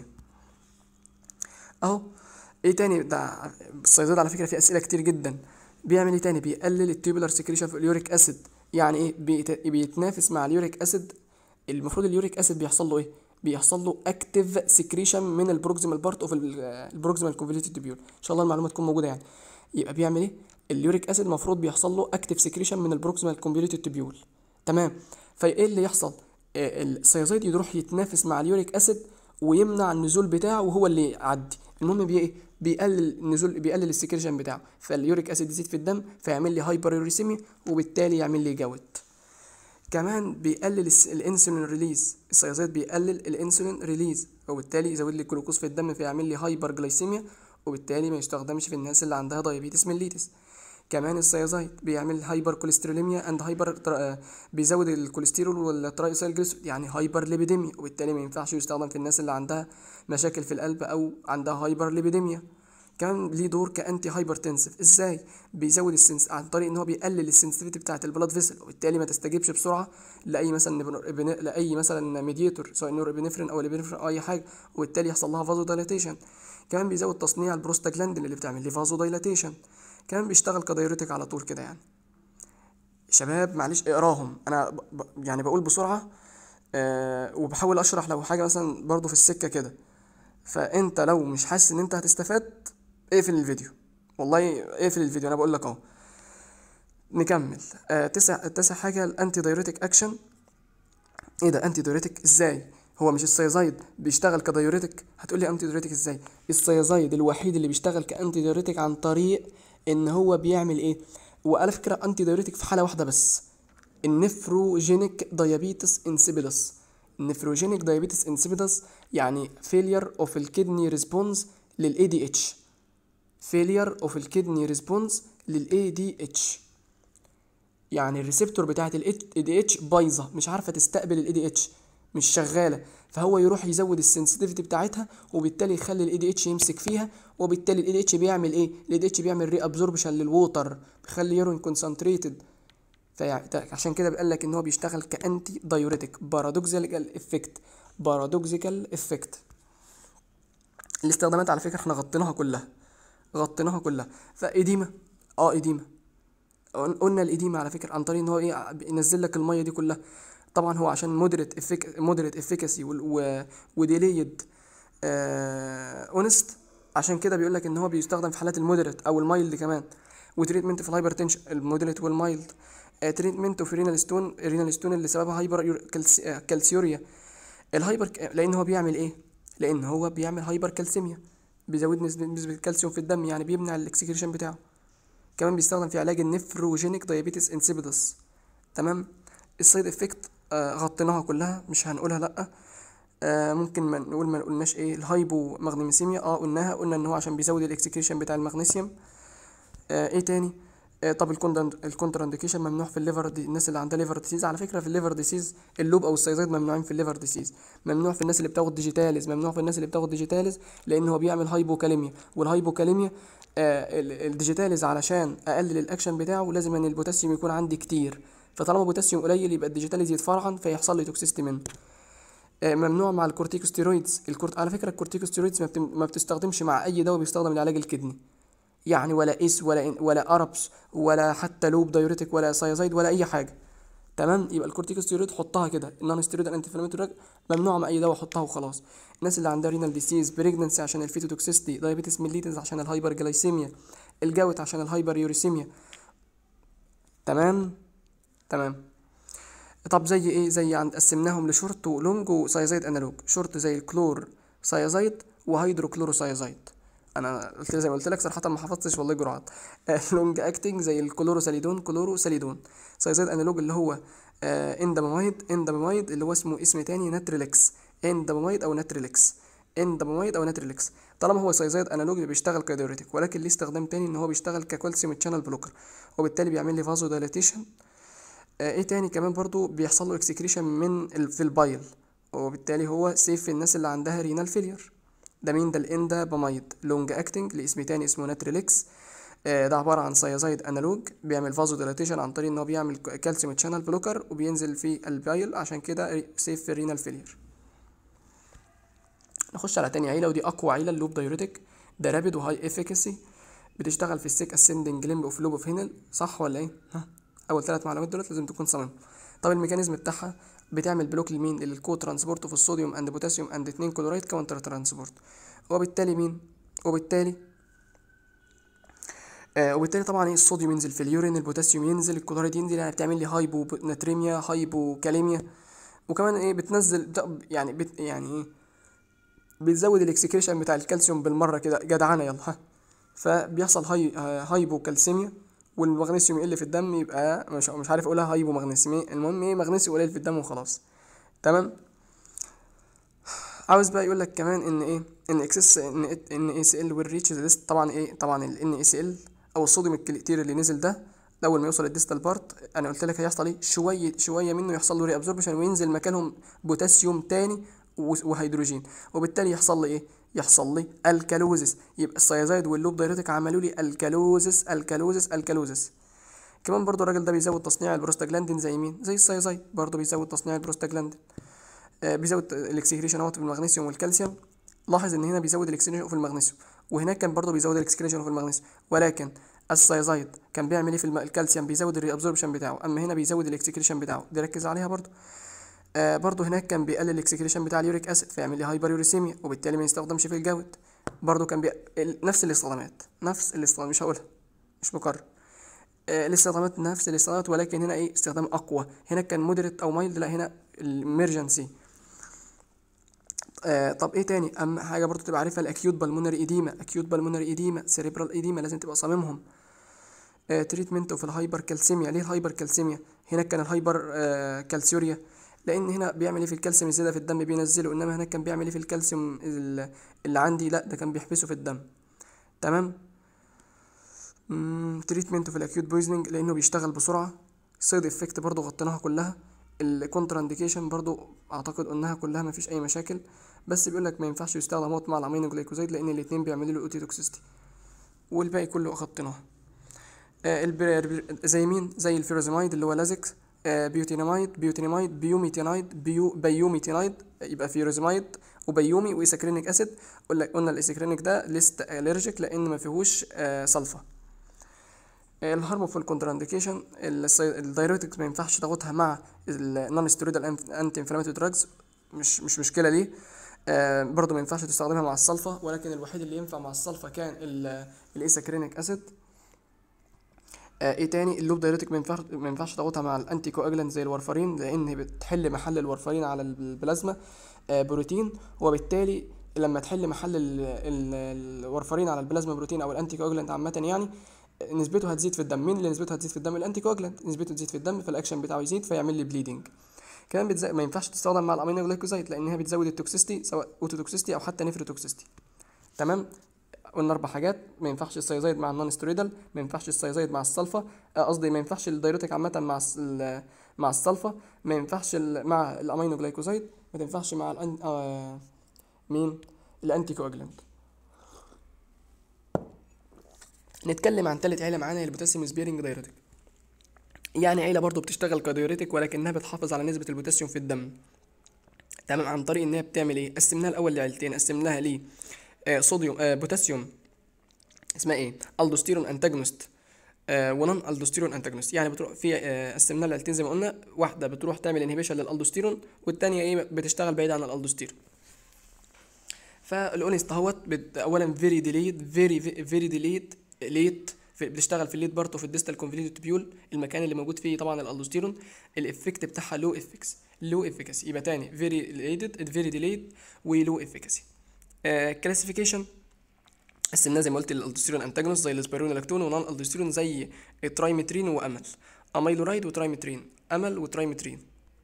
اهو ايه تاني ده الصيدلة على فكره في اسئله كتير جدا بيعمل ايه تاني بيقلل التيوبولار سكريشن في اليوريك اسيد يعني ايه بيت... بيتنافس مع اليوريك اسيد المفروض اليوريك اسيد بيحصل له ايه بيحصل له اكتيف سكريشن من البروكسيمال بارت اوف البروكسيمال كونفوليوتد تبيول ان شاء الله المعلومه تكون موجوده يعني يبقى بيعمل ايه اليوريك اسيد المفروض بيحصل له اكتيف سكريشن من البروكسيمال كونفوليوتد تبيول تمام فايه اللي يحصل آه، السيازايد يروح يتنافس مع اليوريك اسيد ويمنع النزول بتاعه وهو اللي يعدي المهم بي ايه بيقلل النزول بيقلل السكريشن بتاعه فاليوريك اسيد يزيد في الدم فيعمل لي هايبر يوريسيميا وبالتالي يعمل لي جوت كمان بيقلل الس- الانسولين ريليز السيازايد بيقلل الانسولين ريليز وبالتالي يزود لي الجلوكوز في الدم فيعمل لي هايبر جلايسيميا وبالتالي ما يستخدمش في الناس اللي عندها دايابيتس ميليتس كمان السيازايد بيعمل هايبر كوليستروليميا اند هايبر تر... بيزود الكوليسترول والترايسايلجليسيريد يعني هايبر ليبيديميا وبالتالي ما ينفعش يستخدم في الناس اللي عندها مشاكل في القلب او عندها هايبر ليبيديميا كمان ليه دور كانتي هايبرتنسيف ازاي بيزود السنس عن طريق ان هو بيقلل السنسيتيفيتي بتاعه البلاد فيسل وبالتالي ما تستجيبش بسرعه لاي مثلا نبر- بن- لاي مثلا ميديتور سواء نورابينفرين او الابنفرين او اي حاجه وبالتالي يحصل لها فازو دايلاتيشن كمان بيزود تصنيع البروستاجلاندين اللي بتعمل لي فازو دايلاتيشن كمان بيشتغل كدايوريتك على طول كده يعني شباب معلش اقراهم انا ب... ب... يعني بقول بسرعه آه وبحاول اشرح لو حاجه مثلا برضو في السكه كده فانت لو مش حاسس ان انت هتستفاد اقفل الفيديو والله اقفل الفيديو انا بقول لك اهو نكمل آه تسع تسع حاجه الانتي دايوريتك اكشن ايه ده انتي دايوريتك ازاي هو مش السيازايد بيشتغل كدايوريتك هتقول لي انتي دايوريتك ازاي السيازايد الوحيد اللي بيشتغل كانتي دايوريتك عن طريق ان هو بيعمل ايه وعلى فكره انتي دايوريتك في حاله واحده بس النفروجينيك دايابيتس انسيبيدس النفروجينيك دايابيتس انسيبيدس يعني فيلير اوف الكدني ريسبونس للاي دي اتش فيلير اوف الكدني ريسبونس للاي دي اتش يعني الريسبتور بتاعت الاي دي اتش بايظه مش عارفه تستقبل الاي دي اتش مش شغاله فهو يروح يزود السنسيتيفيتي بتاعتها وبالتالي يخلي الاي دي اتش يمسك فيها وبالتالي الاي دي اتش بيعمل ايه الاي دي اتش بيعمل ري ابزوربشن للووتر بيخلي يورين كونسنتريتد فعشان كده بيقول لك ان هو بيشتغل كانتي دايوريتك بارادوكسيكال افكت بارادوكسيكال افكت الاستخدامات على فكره احنا غطيناها كلها غطيناها كلها فايديما اه ايديما قلنا الإديمة على فكرة عن طريق إن هو إيه بينزل لك المية دي كلها طبعا هو عشان مودريت افيك مودريت افيكاسي وديليد اونست عشان كده بيقول لك ان هو بيستخدم في حالات المودريت او المايلد كمان وتريتمنت في الهايبرتنشن المودريت والمايلد تريتمنت في رينال ستون رينال ستون اللي سببها هايبر كالسيوريا الهايبر لان هو بيعمل ايه لان هو بيعمل هايبر كالسيميا بيزود نسبة نسبة الكالسيوم في الدم يعني بيمنع الاكسكريشن بتاعه كمان بيستخدم في علاج النفروجينيك دايابيتس انسيبيدس تمام السايد افكت آه غطيناها كلها مش هنقولها لا آه ممكن ما نقول ما قلناش ايه الهايبو مغنيسيميا اه قلناها قلنا ان هو عشان بيزود الاكسكريشن بتاع المغنيسيوم آه ايه تاني آه طب الكونتر انديكيشن ممنوع في الليفر دي الناس اللي عندها ليفر ديسيز على فكره في الليفر ديسيز اللوب او السيزايد ممنوعين في الليفر ديسيز ممنوع في الناس اللي بتاخد ديجيتاليز ممنوع في الناس اللي بتاخد ديجيتاليز لان هو بيعمل هايبوكاليميا والهايبوكاليميا آه الديجيتاليز علشان اقلل الاكشن بتاعه لازم ان البوتاسيوم يكون عندي كتير فطالما بوتاسيوم قليل يبقى الديجيتاليز يتفرعن فيحصل لي توكسيستي منه آه ممنوع مع الكورتيكوستيرويدز الكورت... على فكره الكورتيكوستيرويدز ما, بتم... ما بتستخدمش مع اي دواء بيستخدم لعلاج الكدني يعني ولا اس ولا إن ولا اربس ولا حتى لوب دايوريتك ولا سايزايد ولا اي حاجه تمام يبقى الكورتيكوستيرويد حطها كده النون ستيرويد انتي ممنوع مع اي دواء حطها وخلاص الناس اللي عندها رينال ديسيز بريجننسي عشان الفيتوتوكسيستي دايابيتس ميليتس عشان الهايبر جلايسيميا الجوت عشان الهايبر يوريسيميا تمام تمام طب زي ايه زي عند قسمناهم لشورت ولونج وسايزايد انالوج شورت زي الكلور سايزايد وهيدروكلوروسايزايد انا قلت زي ما قلت لك صراحه ما حفظتش والله جرعات لونج اكتنج زي الكلوروساليدون كلوروساليدون سايزايد انالوج اللي هو آه اندامامايد اندامامايد اللي هو اسمه اسم تاني ناتريلكس اندامامايد او ناتريلكس اندامامايد او ناتريلكس طالما هو سايزايد انالوج بيشتغل كديوريتك ولكن ليه استخدام تاني ان هو بيشتغل ككالسيوم تشانل بلوكر وبالتالي بيعمل لي فازو دايلاتيشن آه ايه تاني كمان برضو بيحصل له اكسكريشن من في البايل وبالتالي هو سيف في الناس اللي عندها رينال فيلير ده مين ده الاندا بامايد لونج اكتنج لاسم تاني اسمه ناتريلكس آه ده عبارة عن سايزايد انالوج بيعمل فازو ديلاتيشن عن طريق ان هو بيعمل كالسيوم تشانل بلوكر وبينزل في البايل عشان كده سيف في الرينال فيلير نخش على تاني عيلة ودي اقوى عيلة اللوب دايوريتك ده رابيد وهاي افيكاسي بتشتغل في السيك اسندنج ليمب اوف لوب اوف هينل صح ولا ايه ها اول ثلاث معلومات دولت لازم تكون صمم طب الميكانيزم بتاعها بتعمل بلوك لمين للكو ترانسبورت اوف الصوديوم اند بوتاسيوم اند 2 كلورايد كاونتر ترانسبورت وبالتالي مين وبالتالي آه وبالتالي طبعا ايه الصوديوم ينزل في اليورين البوتاسيوم ينزل الكلورايد ينزل يعني بتعمل لي هايبو ناتريميا هايبو كاليميا وكمان ايه بتنزل بت- يعني بت يعني ايه بتزود الاكسكريشن بتاع الكالسيوم بالمره كده جدعانه يلا ها فبيحصل هاي هايبوكالسيميا والمغنيسيوم يقل في الدم يبقى مش مش عارف اقولها هايبو مغنيسيوم المهم ايه مغنيسيوم قليل في الدم وخلاص تمام عاوز بقى يقول لك كمان ان ايه ان اكسس ان ان اي سي ال والريتش ليست طبعا ايه طبعا الان اي سي ال او الصوديوم الكتير اللي نزل ده اول ما يوصل الديستال بارت انا قلت لك هيحصل ايه شويه شويه منه يحصل له ري ابزوربشن وينزل مكانهم بوتاسيوم تاني و- وهيدروجين وبالتالي يحصل لي ايه يحصل لي الكالوزس يبقى السيازايد واللوب دايريتك عملوا لي الكالوزس الكالوزس الكالوزس كمان برضو الراجل ده بيزود تصنيع البروستاجلاندين زي مين زي السيازايد برضو بيزود تصنيع البروستاجلاندين آه، بيزود الاكسكريشن اهوت في المغنيسيوم والكالسيوم لاحظ ان هنا بيزود الاكسكريشن في المغنيسيوم وهناك كان برضه بيزود الاكسكريشن في المغنيسيوم ولكن السايزايد كان بيعمل ايه في الم... الكالسيوم بيزود الري ابزوربشن بتاعه اما هنا بيزود الاكسكريشن بتاعه دي ركز عليها برضه آه برضه هناك كان بيقلل الاكسكريشن بتاع اليوريك اسيد فيعمل لي هايبر يوريسيميا وبالتالي ما يستخدمش في الجود برضه كان بي... ال- نفس الاستخدامات نفس الاستخدام مش هقولها مش مكرر آه، الاستخدامات نفس الاستخدامات ولكن هنا ايه استخدام اقوى هنا كان مودريت او مايلد لا هنا الامرجنسي آه طب ايه تاني اهم حاجه برضو تبقى عارفها الاكيوت بالمونري ايديما اكيوت بالمونري ايديما سيريبرال ايديما لازم تبقى صاممهم آه تريتمنت اوف الهايبر كالسيميا ليه الهايبر كالسيميا هنا كان الهايبر آه كالسيوريا لان هنا بيعمل ايه في الكالسيوم الزياده في الدم بينزله انما هناك كان بيعمل ايه في الكالسيوم ال- اللي عندي لا ده كان بيحبسه في الدم تمام تريتمنت في الاكيوت بويزنينج لانه بيشتغل بسرعه سايد افكت برضو غطيناها كلها الكونترا انديكيشن برضو اعتقد قلناها كلها ما فيش اي مشاكل بس بيقول لك ما ينفعش يستخدم موت مع الامينو جلايكوزيد لان الاثنين بيعملوا له اوتي توكسيستي والباقي كله غطيناه آه البر... زي مين زي الفيروزيمايد اللي هو لازكس آه بيوتيناميد بيوتيناميد بيوميتينايد بيو بيوميتينايد يبقى فيروزيمايد وبيومي وايساكرينيك اسيد قلنا قلنا الايساكرينيك ده ليست الرجيك لان ما فيهوش آه سلفا الهارمفول كونترانديكيشن الدايريتكس ما ينفعش تاخدها مع النون ستيرويدال انتي انفلاماتوري دراجز مش مش مشكله ليه آه برضه ما ينفعش تستخدمها مع الصلفه ولكن الوحيد اللي ينفع مع الصلفه كان الايساكرينيك اسيد آه ايه تاني اللوب دايريتك ما ينفعش ما ينفعش تاخدها مع الانتي كواجلانت زي الورفرين لان بتحل محل الورفرين على البلازما آه بروتين وبالتالي لما تحل محل ال- ال- الورفرين على البلازما بروتين او الانتي كواجلانت عامه يعني نسبته هتزيد في الدم مين اللي نسبته هتزيد في الدم الانتي كواجلانت نسبته تزيد في الدم فالاكشن بتاعه يزيد فيعمل لي بليدنج كمان بتز... ما ينفعش تستخدم مع الامينو جلايكوزايد لانها بتزود التوكسيستي سواء اوتوتوكسيستي او حتى نفروتوكسيستي تمام قلنا اربع حاجات ما ينفعش السيزايد مع النون ستيرويدال ما ينفعش السيزايد مع السلفا آه، قصدي ما ينفعش الدايريتك عامه مع الس- ال- مع السلفا ما ينفعش ال- مع الامينو جلايكوزايد ما تنفعش مع الأن... آه... مين الانتي كواجلانت نتكلم عن تالت عيله معانا هي البوتاسيوم سبيرنج دايريتك يعني عيله برضو بتشتغل كدايوريتك ولكنها بتحافظ على نسبه البوتاسيوم في الدم تمام عن طريق ان هي بتعمل ايه قسمناها الاول لعيلتين قسمناها ليه آه صوديوم آه بوتاسيوم اسمها ايه الدوستيرون انتاجونست آه ونون الدوستيرون انتاجونست يعني بتروح في آه قسمناها لعيلتين زي ما قلنا واحده بتروح تعمل انهبيشن للالدوستيرون والتانيه ايه بتشتغل بعيد عن الالدوستيرون فالاونست اهوت بت- اولا فيري ديليد فيري فيري ديليد ليت بتشتغل في الليد بارت وفي الديستال كونفليتد تبيول المكان اللي موجود فيه طبعا الالدوستيرون الافكت بتاعها لو افكس لو افيكاسي يبقى تاني فيري ليدد فيري ديليد ولو افيكاسي كلاسيفيكيشن قسمناه زي ما قلت الالدوستيرون انتاجونست زي الاسبيرونولاكتون ونون الدوستيرون زي الترايمترين وامل اميلورايد وترايمترين امل وترايمترين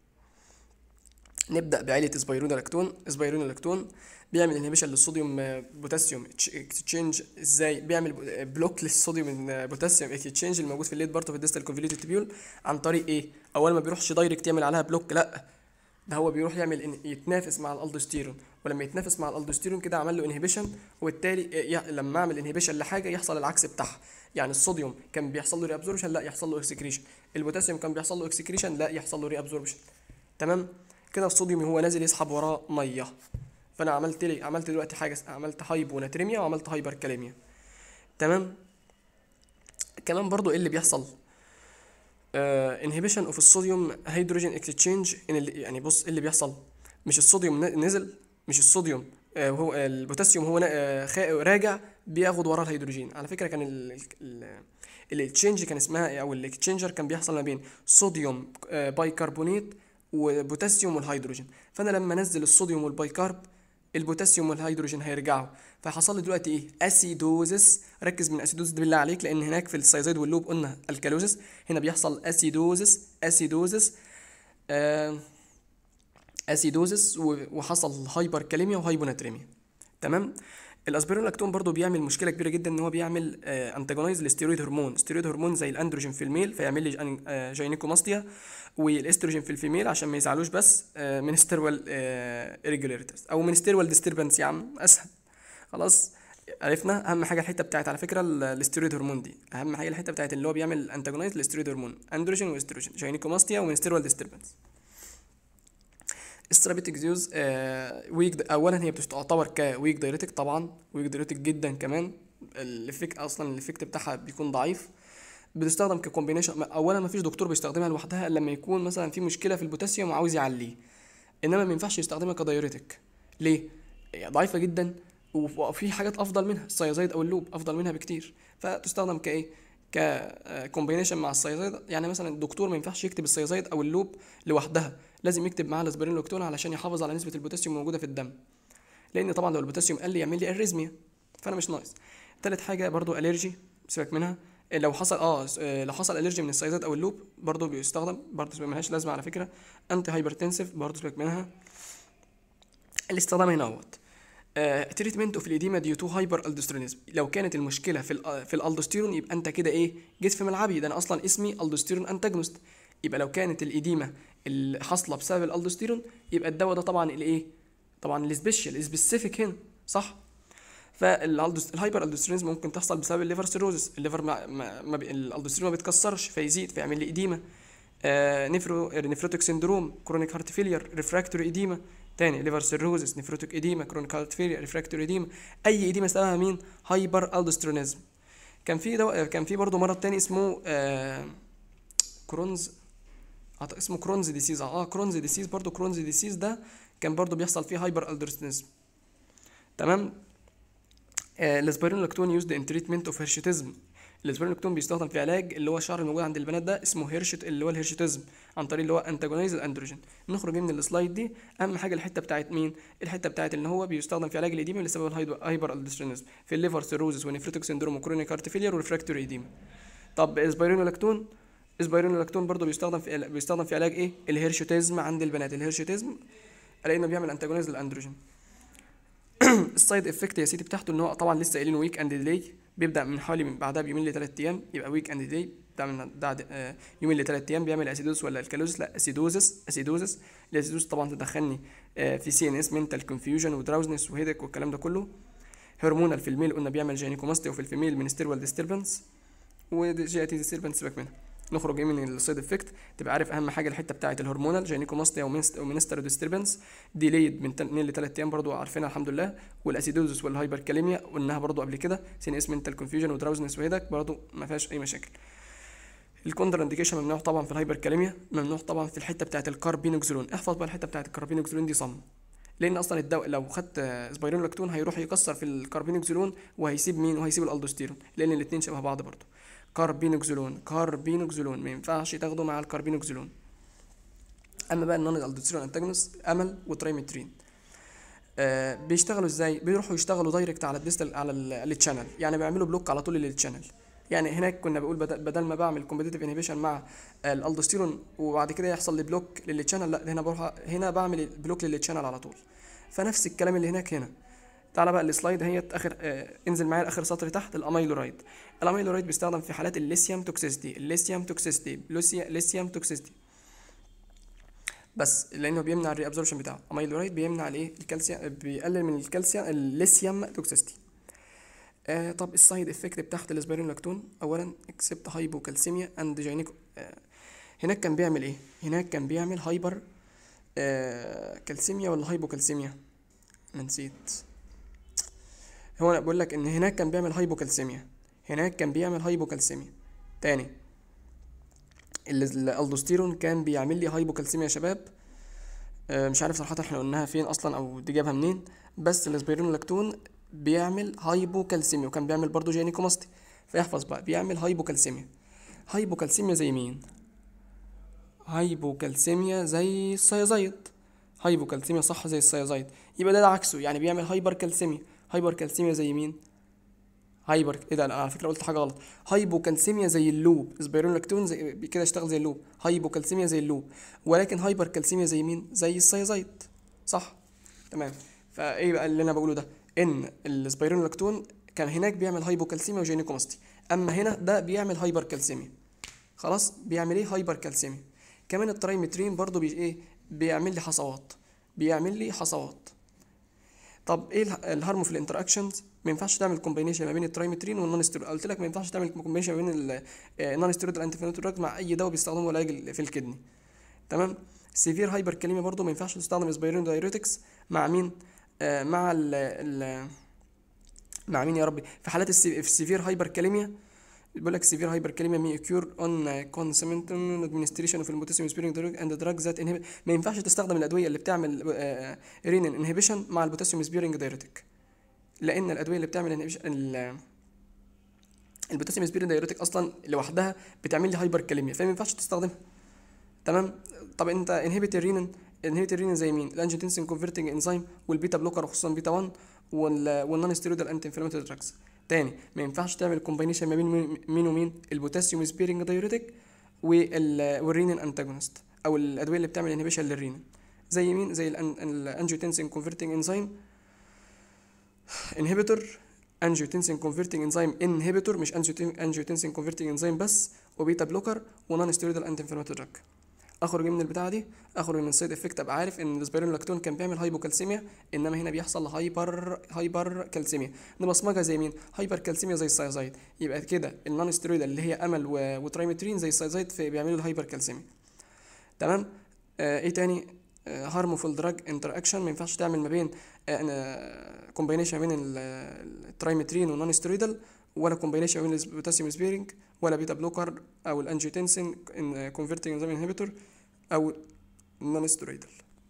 نبدا بعيله اسبيرونولاكتون اسبيرونولاكتون بيعمل انهبيشن للصوديوم آه، بوتاسيوم اكسشينج ازاي بيعمل ب- آه، بلوك للصوديوم آه، بوتاسيوم اكسشينج الموجود في الليد بارت في الديستال كونفوليوتد تبيول عن طريق ايه اول ما بيروحش دايركت يعمل عليها بلوك لا ده هو بيروح يعمل إن- يتنافس مع الالدوستيرون ولما يتنافس مع الالدوستيرون كده عمل له انهبيشن وبالتالي آه، ي- لما اعمل انهبيشن لحاجه يحصل العكس بتاعها يعني الصوديوم كان بيحصل له ري ابزوربشن لا يحصل له اكسكريشن البوتاسيوم كان بيحصل له اكسكريشن لا يحصل له ري ابزوربشن تمام كده الصوديوم هو نازل يسحب وراه ميه فانا عملت لي عملت دلوقتي حاجه عملت هايبوناتريميا وعملت هايبر كاليميا تمام كمان برضو ايه اللي بيحصل انهبيشن اوف الصوديوم هيدروجين اكسشينج يعني بص ايه اللي بيحصل مش الصوديوم ن- نزل مش الصوديوم آه، هو البوتاسيوم هو نا- آه، خا- راجع بياخد وراه الهيدروجين على فكره كان الاكتشينج كان اسمها إيه؟ او الاكتشينجر كان بيحصل ما بين صوديوم آه، بايكربونات وبوتاسيوم والهيدروجين فانا لما انزل الصوديوم والبايكارب البوتاسيوم والهيدروجين هيرجعوا فحصل لي دلوقتي ايه اسيدوزس ركز من اسيدوزس بالله عليك لان هناك في السيزايد واللوب قلنا الكالوزس هنا بيحصل اسيدوزس اسيدوزس آه اسيدوزس وحصل هايبر كاليميا وهايبوناتريميا تمام الاسبرين لاكتون برضو بيعمل مشكله كبيره جدا ان هو بيعمل آه انتاجونايز للستيرويد هرمون ستيرويد هرمون زي الاندروجين في الميل فيعمل لي آه جاينيكوماستيا والاستروجين في الفيميل عشان ما يزعلوش بس آه منستروال irregularities او منستروال ديستربنس يا عم اسهل خلاص عرفنا اهم حاجه الحته بتاعت على فكره الاستيرويد هرمون دي اهم حاجه الحته بتاعت اللي هو بيعمل انتاجونايز للستيرويد هرمون اندروجين واستروجين جاينيكوماستيا ومنستروال ديستربنس الثيرابيتك يوز ويك اولا هي بتعتبر كويك دايريتك طبعا ويك دايريتك جدا كمان الافكت اصلا الافكت بتاعها بيكون ضعيف بتستخدم ككومبينيشن اولا ما فيش دكتور بيستخدمها لوحدها الا لما يكون مثلا في مشكله في البوتاسيوم وعاوز يعليه انما ما ينفعش يستخدمها كدايوريتك ليه ضعيفه جدا وفي حاجات افضل منها السيازايد او اللوب افضل منها بكتير فتستخدم كايه ككومبينيشن مع السيازايد يعني مثلا الدكتور ما ينفعش يكتب السيازايد او اللوب لوحدها لازم يكتب معاها الاسبرين لوكتون علشان يحافظ على نسبه البوتاسيوم الموجوده في الدم لان طبعا لو البوتاسيوم قل يعمل لي اريزميا فانا مش ناقص تالت حاجه برضو الرجي سيبك منها لو حصل اه لو حصل الرجي من السيازايد او اللوب برضو بيستخدم برضو سيبك ملهاش لازمه على فكره انتي هايبرتنسيف برضو سيبك منها الاستخدام هنا اهوت تريتمنت اوف الاديما ديو تو هايبر الدوستيرونيزم لو كانت المشكله في ال في الالدوستيرون يبقى انت كده ايه جيت في ملعبي ده انا اصلا اسمي الدوستيرون انتاجونست يبقى لو كانت الاديمه اللي حاصله بسبب الالدوستيرون يبقى الدواء ده طبعا الايه طبعا السبيشال سبيسيفيك هنا صح فالهايبر الدوستيرونيزم ممكن تحصل بسبب الليفر سيروزس الليفر ما, ما, ما الالدوستيرون ما بيتكسرش فيزيد فيعمل لي اديمه آه نفرو نفروتيك سندروم كرونيك هارت فيلير ريفراكتوري اديمه تاني ليفر سيروزس نفروتيك اديما كرونيك هارت فيلير ريفراكتوري اديما اي اديما سببها مين هايبر الدوسترونيزم كان في دواء كان في برضه مرض تاني اسمه آه كرونز أعتقد اسمه كرونز ديسيز اه كرونز ديسيز برضه كرونز ديسيز ده كان برضه بيحصل فيه هايبر الدوسترونيزم تمام آه الاسبرينولاكتون يوزد ان تريتمنت اوف هيرشيتيزم الاسبرينولاكتون بيستخدم في علاج اللي هو الشعر الموجود عند البنات ده اسمه هيرشت اللي هو الهيرشيتيزم عن طريق اللي هو انتاجونايز الاندروجين نخرج من السلايد دي اهم حاجه الحته بتاعت مين الحته بتاعت ان هو بيستخدم في علاج الاديمه لسبب الهايبر الدسترينزم في الليفر سيروزس ونفريتك سندروم وكرونيك هارت فيلير وريفراكتوري ايديما طب اسبرينولاكتون اسبرينولاكتون برضه بيستخدم في بيستخدم في علاج ايه الهيرشوتيزم عند البنات الهيرشوتيزم لانه بيعمل انتاجونايز للاندروجين السايد افكت يا سيدي بتاعته ان هو طبعا لسه قايلين ويك اند ديلي بيبدا من حوالي من بعدها بيومين لثلاث ايام يبقى ويك اند ديلي بتاع من بعد آه يومين لثلاث ايام بيعمل اسيدوز ولا الكالوزس لا اسيدوزس اسيدوزس الاسيدوز طبعا تدخلني آه في سي ان اس منتال كونفيوجن ودراوزنس وهيدك والكلام ده كله هرمونال في الميل قلنا بيعمل جينيكوماستي وفي الفيميل منستيروال ديستربنس وجي تي ديستربنس سيبك منها نخرج ايه من السايد افكت تبقى عارف اهم حاجه الحته بتاعه الهرمونال جينيكوماستيا ومنستر ديستربنس ديليد من 2 ل 3 ايام برضو عارفينها الحمد لله والاسيدوزس والهايبر كاليميا قلناها برضو قبل كده سين اس منتال كونفيوجن ودراوزنس وهيدك برضو ما فيهاش اي مشاكل الكوندر انديكيشن ممنوع طبعا في الهايبر كاليميا ممنوع طبعا في الحته بتاعه الكاربينوكسلون احفظ بقى الحته بتاعه الكاربينوكسلون دي صم لان اصلا الدواء لو خدت سبايرونولاكتون هيروح يكسر في الكاربينوكسلون وهيسيب مين وهيسيب الالدوستيرون لان الاثنين شبه بعض برضو كاربينوكسلون كاربينوكسلون ما ينفعش تاخده مع الكاربينوكسلون اما بقى النون الدوستيرون انتاجونست امل وترايمترين آه بيشتغلوا ازاي بيروحوا يشتغلوا دايركت على الديستال على التشانل يعني بيعملوا بلوك على طول للتشانل يعني هناك كنا بقول بدل, بدل ما بعمل كومبيتيتيف انهبيشن مع الالدوستيرون وبعد كده يحصل لي بلوك للتشانل لا هنا بروح هنا بعمل بلوك للتشانل على طول فنفس الكلام اللي هناك هنا تعالى بقى السلايد هي اخر آه انزل معايا لاخر سطر تحت الاميلورايد الاميلورايد بيستخدم في حالات الليثيوم توكسيستي الليثيوم توكسيستي ليثيوم توكسيستي بس لانه بيمنع الري ابزوربشن بتاعه اميلورايد بيمنع الايه الكالسيوم بيقلل من الكالسيوم الليثيوم توكسيستي آه طب السايد افكت بتاعت الاسبرينولاكتون اولا اكسبت هايبوكالسيميا اند جينيكو آه هناك كان بيعمل ايه هناك كان بيعمل هايبر آه كالسيميا ولا هايبوكالسيميا انا نسيت هو انا بقول لك ان هناك كان بيعمل هايبوكالسيميا هناك كان بيعمل هايبوكالسيميا تاني الالدوستيرون كان بيعمل لي هايبوكالسيميا يا شباب آه مش عارف صراحه احنا قلناها فين اصلا او دي جابها منين بس الاسبيرونولاكتون بيعمل هايبوكالسيميا وكان بيعمل برضو جينيكوماستي فيحفظ بقى بيعمل هايبوكالسيميا هايبوكالسيميا زي مين هايبوكالسيميا زي السيازايد هايبوكالسيميا صح زي السيازايد يبقى ده, ده عكسه يعني بيعمل هايبر كالسيميا هايبر كالسيميا زي مين هايبر ايه ده انا على فكره قلت حاجه غلط هايبوكالسيميا زي اللوب سبيرونلاكتون زي كده اشتغل زي اللوب هايبوكالسيميا زي اللوب ولكن هايبر كالسيميا زي مين زي السيازايد صح تمام فايه بقى اللي انا بقوله ده ان السبيرونلاكتون كان هناك بيعمل هايبوكالسيميا وجينيكوماستي اما هنا ده بيعمل هايبر كالسيميا خلاص بيعمل ايه هايبر كالسيميا كمان الترايمترين برضو بي ايه بيعمل لي حصوات بيعمل لي حصوات طب ايه الهارم في الانتراكشنز ما ينفعش تعمل كومبينيشن ما بين الترايمترين والنون ستيرويد قلت لك ما ينفعش تعمل كومبينيشن ما بين النون ستيرويد الانتي مع اي دواء بيستخدمه علاج في الكدني تمام سيفير هايبر كليميا برضو ما ينفعش تستخدم سبايرين دايريتكس مع مين آه مع ال ال مع مين يا ربي في حالات السيفير هايبر كليميا بيقول لك سيفير هايبر كليميا مي occur on concomitant administration of البوتاسيوم sparing drug and drugs that inhibit ما ينفعش تستخدم الادويه اللي بتعمل رينين انهبيشن مع البوتاسيوم سبيرنج دايريتك لان الادويه اللي بتعمل انهبيشن البوتاسيوم سبيرنج دايريتك اصلا لوحدها بتعمل لي هايبر كليميا فما ينفعش تستخدمها تمام طب انت انهبيت الرينين انهبيت الرينين زي مين الانجيوتنسين كونفرتنج انزيم والبيتا بلوكر خصوصا بيتا 1 والنون ستيرويدال انتي انفلاماتوري دراجز تاني ما ينفعش تعمل كومبينيشن ما بين مين ومين البوتاسيوم سبيرنج دايوريتك والرينين انتاجونست او الادويه اللي بتعمل انهبيشن للرينين زي مين زي الانجيوتنسين كونفرتنج انزيم انهبيتور انجيوتنسين كونفرتنج انزيم انهبيتور مش انجيوتنسين كونفرتنج انزيم بس وبيتا بلوكر ونون ستيرويدال انتي انفلاماتوري دراج اخرج من البتاعه دي اخرج من السايد افكت ابقى عارف ان السبيرونلاكتون كان بيعمل هايبوكالسيميا انما هنا بيحصل هايبر هايبر كالسيميا نبصمجها زي مين هايبر كالسيميا زي السايزايد يبقى كده النون ستيرويد اللي هي امل وترايمترين زي السايزايد في بيعملوا الهايبر كالسيميا تمام آه ايه تاني هارمفول دراج انتر اكشن ما ينفعش تعمل ما بين كومبينيشن ما بين الترايمترين والنون ستيرويدال ولا كومبينيشن ما بين البوتاسيوم سبيرنج ولا بيتا بلوكر او الانجيوتنسين كونفرتنج انزيم انهبيتور او النون ستيرويدال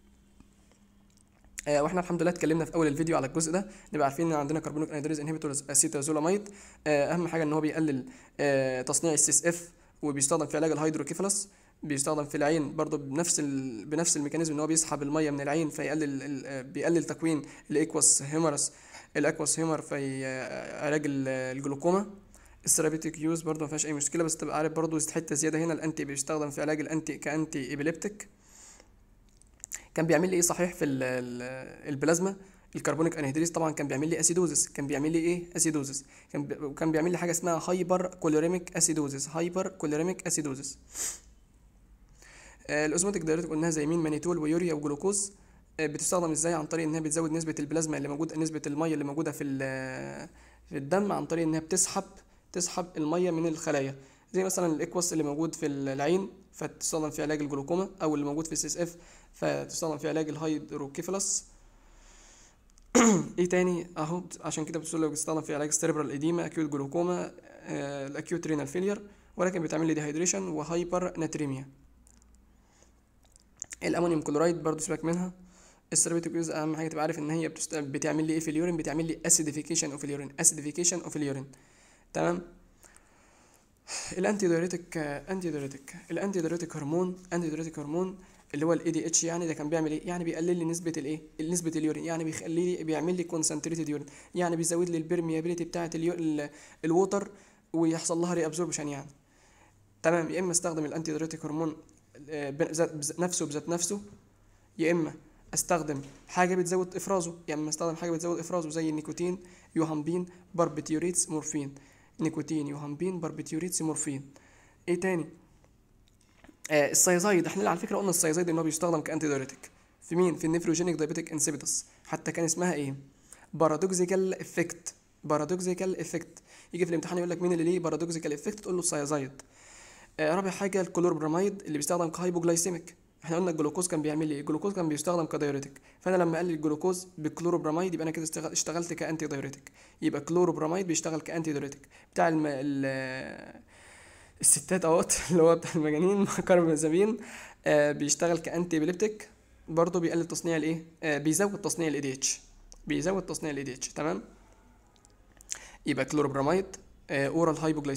آه واحنا الحمد لله اتكلمنا في اول الفيديو على الجزء ده نبقى عارفين ان عندنا كربونيك انهيدريز انهبيتورز اسيتازولاميد آه اهم حاجه ان هو بيقلل آه تصنيع السيس اف وبيستخدم في علاج الهيدروكيفالس بيستخدم في العين برضه بنفس ال... بنفس الميكانيزم ان هو بيسحب الميه من العين فيقلل ال... بيقلل تكوين الاكواس هيمرس الاكواس هيمر في علاج الجلوكوما الثيرابيوتيك يوز برضه ما فيهاش اي مشكله بس تبقى عارف برضه حته زياده هنا الانتي بيستخدم في علاج الانتي كانتي ايبيليبتيك كان بيعمل لي ايه صحيح في البلازما الكربونيك انهيدريز طبعا كان بيعمل لي اسيدوزس كان بيعمل لي ايه اسيدوزس كان بي... كان بيعمل لي حاجه اسمها هايبر كوليريميك اسيدوزس هايبر كوليريميك اسيدوزس آه الاوزموتيك دايريتك قلناها زي مين مانيتول ويوريا وجلوكوز آه بتستخدم ازاي عن طريق انها بتزود نسبه البلازما اللي موجوده نسبه الميه اللي موجوده في في الدم عن طريق انها بتسحب تسحب الميه من الخلايا زي مثلا الاكوس اللي موجود في العين فتستخدم في علاج الجلوكوما او اللي موجود في السي اس اف فتستخدم في علاج الهيدروكيفالس ايه تاني اهو عشان كده بتقول لو بتستخدم في علاج السيربرال ايديما اكيوت جلوكوما آه الاكيوت رينال فيلير ولكن بتعمل لي ديهايدريشن وهايبر ناتريميا الامونيوم كلورايد برضو سيبك منها السيرابيتيك يوز اهم حاجه تبقى عارف ان هي بتست... بتعمل لي ايه في اليورين بتعمل لي اسيديفيكيشن اوف اليورين اسيديفيكيشن اوف اليورين تمام الانتي دايوريتك انتي دايوريتك الانتي دايوريتك هرمون انتي دايوريتك هرمون اللي هو الاي دي اتش يعني ده كان بيعمل ايه يعني بيقلل لي نسبه الايه نسبه اليورين يعني بيخلي لي بيعمل لي كونسنتريتد يورين يعني بيزود لي البرميابيليتي بتاعه الووتر ويحصل لها ري ابزوربشن يعني تمام يا اما استخدم الانتي دايوريتك هرمون نفسه بذات نفسه يا اما استخدم حاجه بتزود افرازه يا اما استخدم حاجه بتزود افرازه زي النيكوتين يوهامبين باربيتيوريتس مورفين نيكوتين يوهامبين باربيتيوريتس مورفين ايه تاني آه السيازايد احنا على فكره قلنا السيازايد ان هو بيستخدم كانتي دايوريتك في مين في النيفروجينيك دايبيتيك انسيبيتس حتى كان اسمها ايه بارادوكسيكال افكت بارادوكسيكال افكت يجي في الامتحان يقول لك مين اللي ليه بارادوكسيكال افكت تقول له السيازايد آه رابع حاجه الكلوربراميد اللي بيستخدم كهايبوجلايسيميك احنا قلنا الجلوكوز كان بيعمل ايه الجلوكوز كان بيستخدم كدايوريتك فانا لما اقلل الجلوكوز بالكلوروبراميد يبقى انا كده اشتغلت كانتي دايوريتك يبقى كلوروبراميد بيشتغل كانتي دايوريتك بتاع الم... ال... الستات اهوت اللي هو بتاع المجانين كاربازابين آه بيشتغل كانتي بيليبتيك برضه بيقلل تصنيع الايه آه بيزود تصنيع الاي دي اتش بيزود تصنيع الاي دي اتش تمام يبقى كلوروبراميد آه اورال هايبوجلايسيمي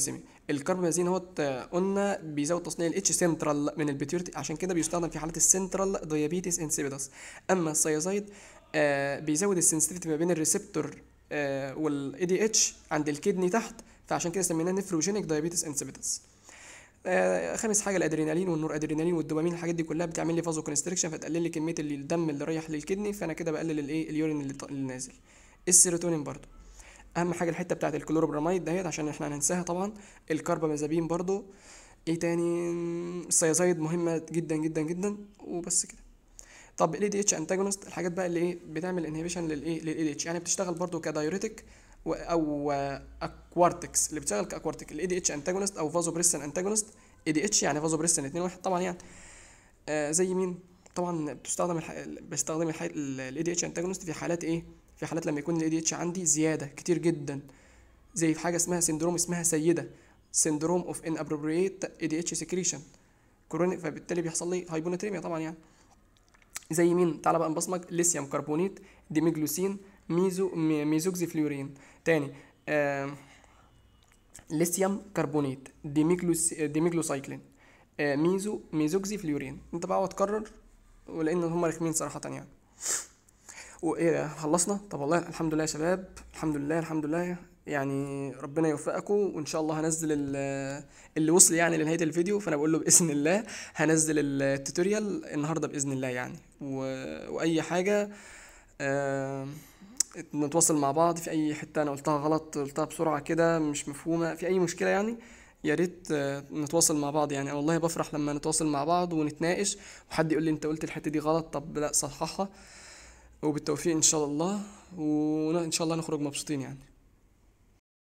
الكاربامازين اهوت آه، قلنا بيزود تصنيع الاتش سنترال من البيتيورتي عشان كده بيستخدم في حالات السنترال دايابيتس انسيبيدس اما السيازايد آه بيزود السنسيتيفيتي ما بين الريسبتور آه والاي دي اتش عند الكدني تحت فعشان كده سميناه نفروجينيك دايابيتس انسيبيدس آه خامس حاجه الادرينالين والنور ادرينالين والدوبامين الحاجات دي كلها بتعمل لي فازو كونستريكشن فتقلل لي كميه اللي الدم اللي رايح للكدني فانا كده بقلل الايه اليورين اللي, ط- اللي نازل السيروتونين برضو اهم حاجه الحته بتاعت الكلوروبراميد دهيت عشان احنا هننساها طبعا الكربامازابين برضو ايه تاني السيازايد مهمه جدا جدا جدا وبس كده طب الاي دي اتش انتاجونست الحاجات بقى اللي ايه بتعمل انهبيشن للايه للاي دي اتش يعني بتشتغل برضو كدايوريتك و- او اكوارتكس اللي بتشتغل كاكوارتك الاي دي اتش انتاجونست او فازوبريسن انتاجونست اي دي اتش يعني فازوبريسن 2 1 طبعا يعني آه زي مين طبعا بتستخدم الح... بستخدم الح... الاي دي اتش انتاجونست في حالات ايه في حالات لما يكون الاي دي اتش عندي زياده كتير جدا زي في حاجه اسمها سندروم اسمها سيده سندروم اوف ان ابروبريت اي دي اتش سكريشن كورونيك فبالتالي بيحصل لي هايبوناتريميا طبعا يعني زي مين تعالى بقى نبصمج ليثيوم كربونيت ديميجلوسين ميزو مي- ميزوكسي فلورين تاني آه ليثيوم كربونيت ديميجلوس ديميجلوسايكلين آه ميزو ميزوكسي فلورين انت بقى تكرر ولان هم رخمين صراحه يعني وايه خلصنا طب والله الحمد لله يا شباب الحمد لله الحمد لله يعني ربنا يوفقكم وان شاء الله هنزل ال- اللي وصل يعني لنهايه الفيديو فانا بقول له باذن الله هنزل التوتوريال النهارده باذن الله يعني و... واي حاجه آه... نتواصل مع بعض في اي حته انا قلتها غلط قلتها بسرعه كده مش مفهومه في اي مشكله يعني يا ريت آه، نتواصل مع بعض يعني أنا والله بفرح لما نتواصل مع بعض ونتناقش وحد يقول لي انت قلت الحته دي غلط طب لا صححها وبالتوفيق ان شاء الله وان شاء الله نخرج مبسوطين يعني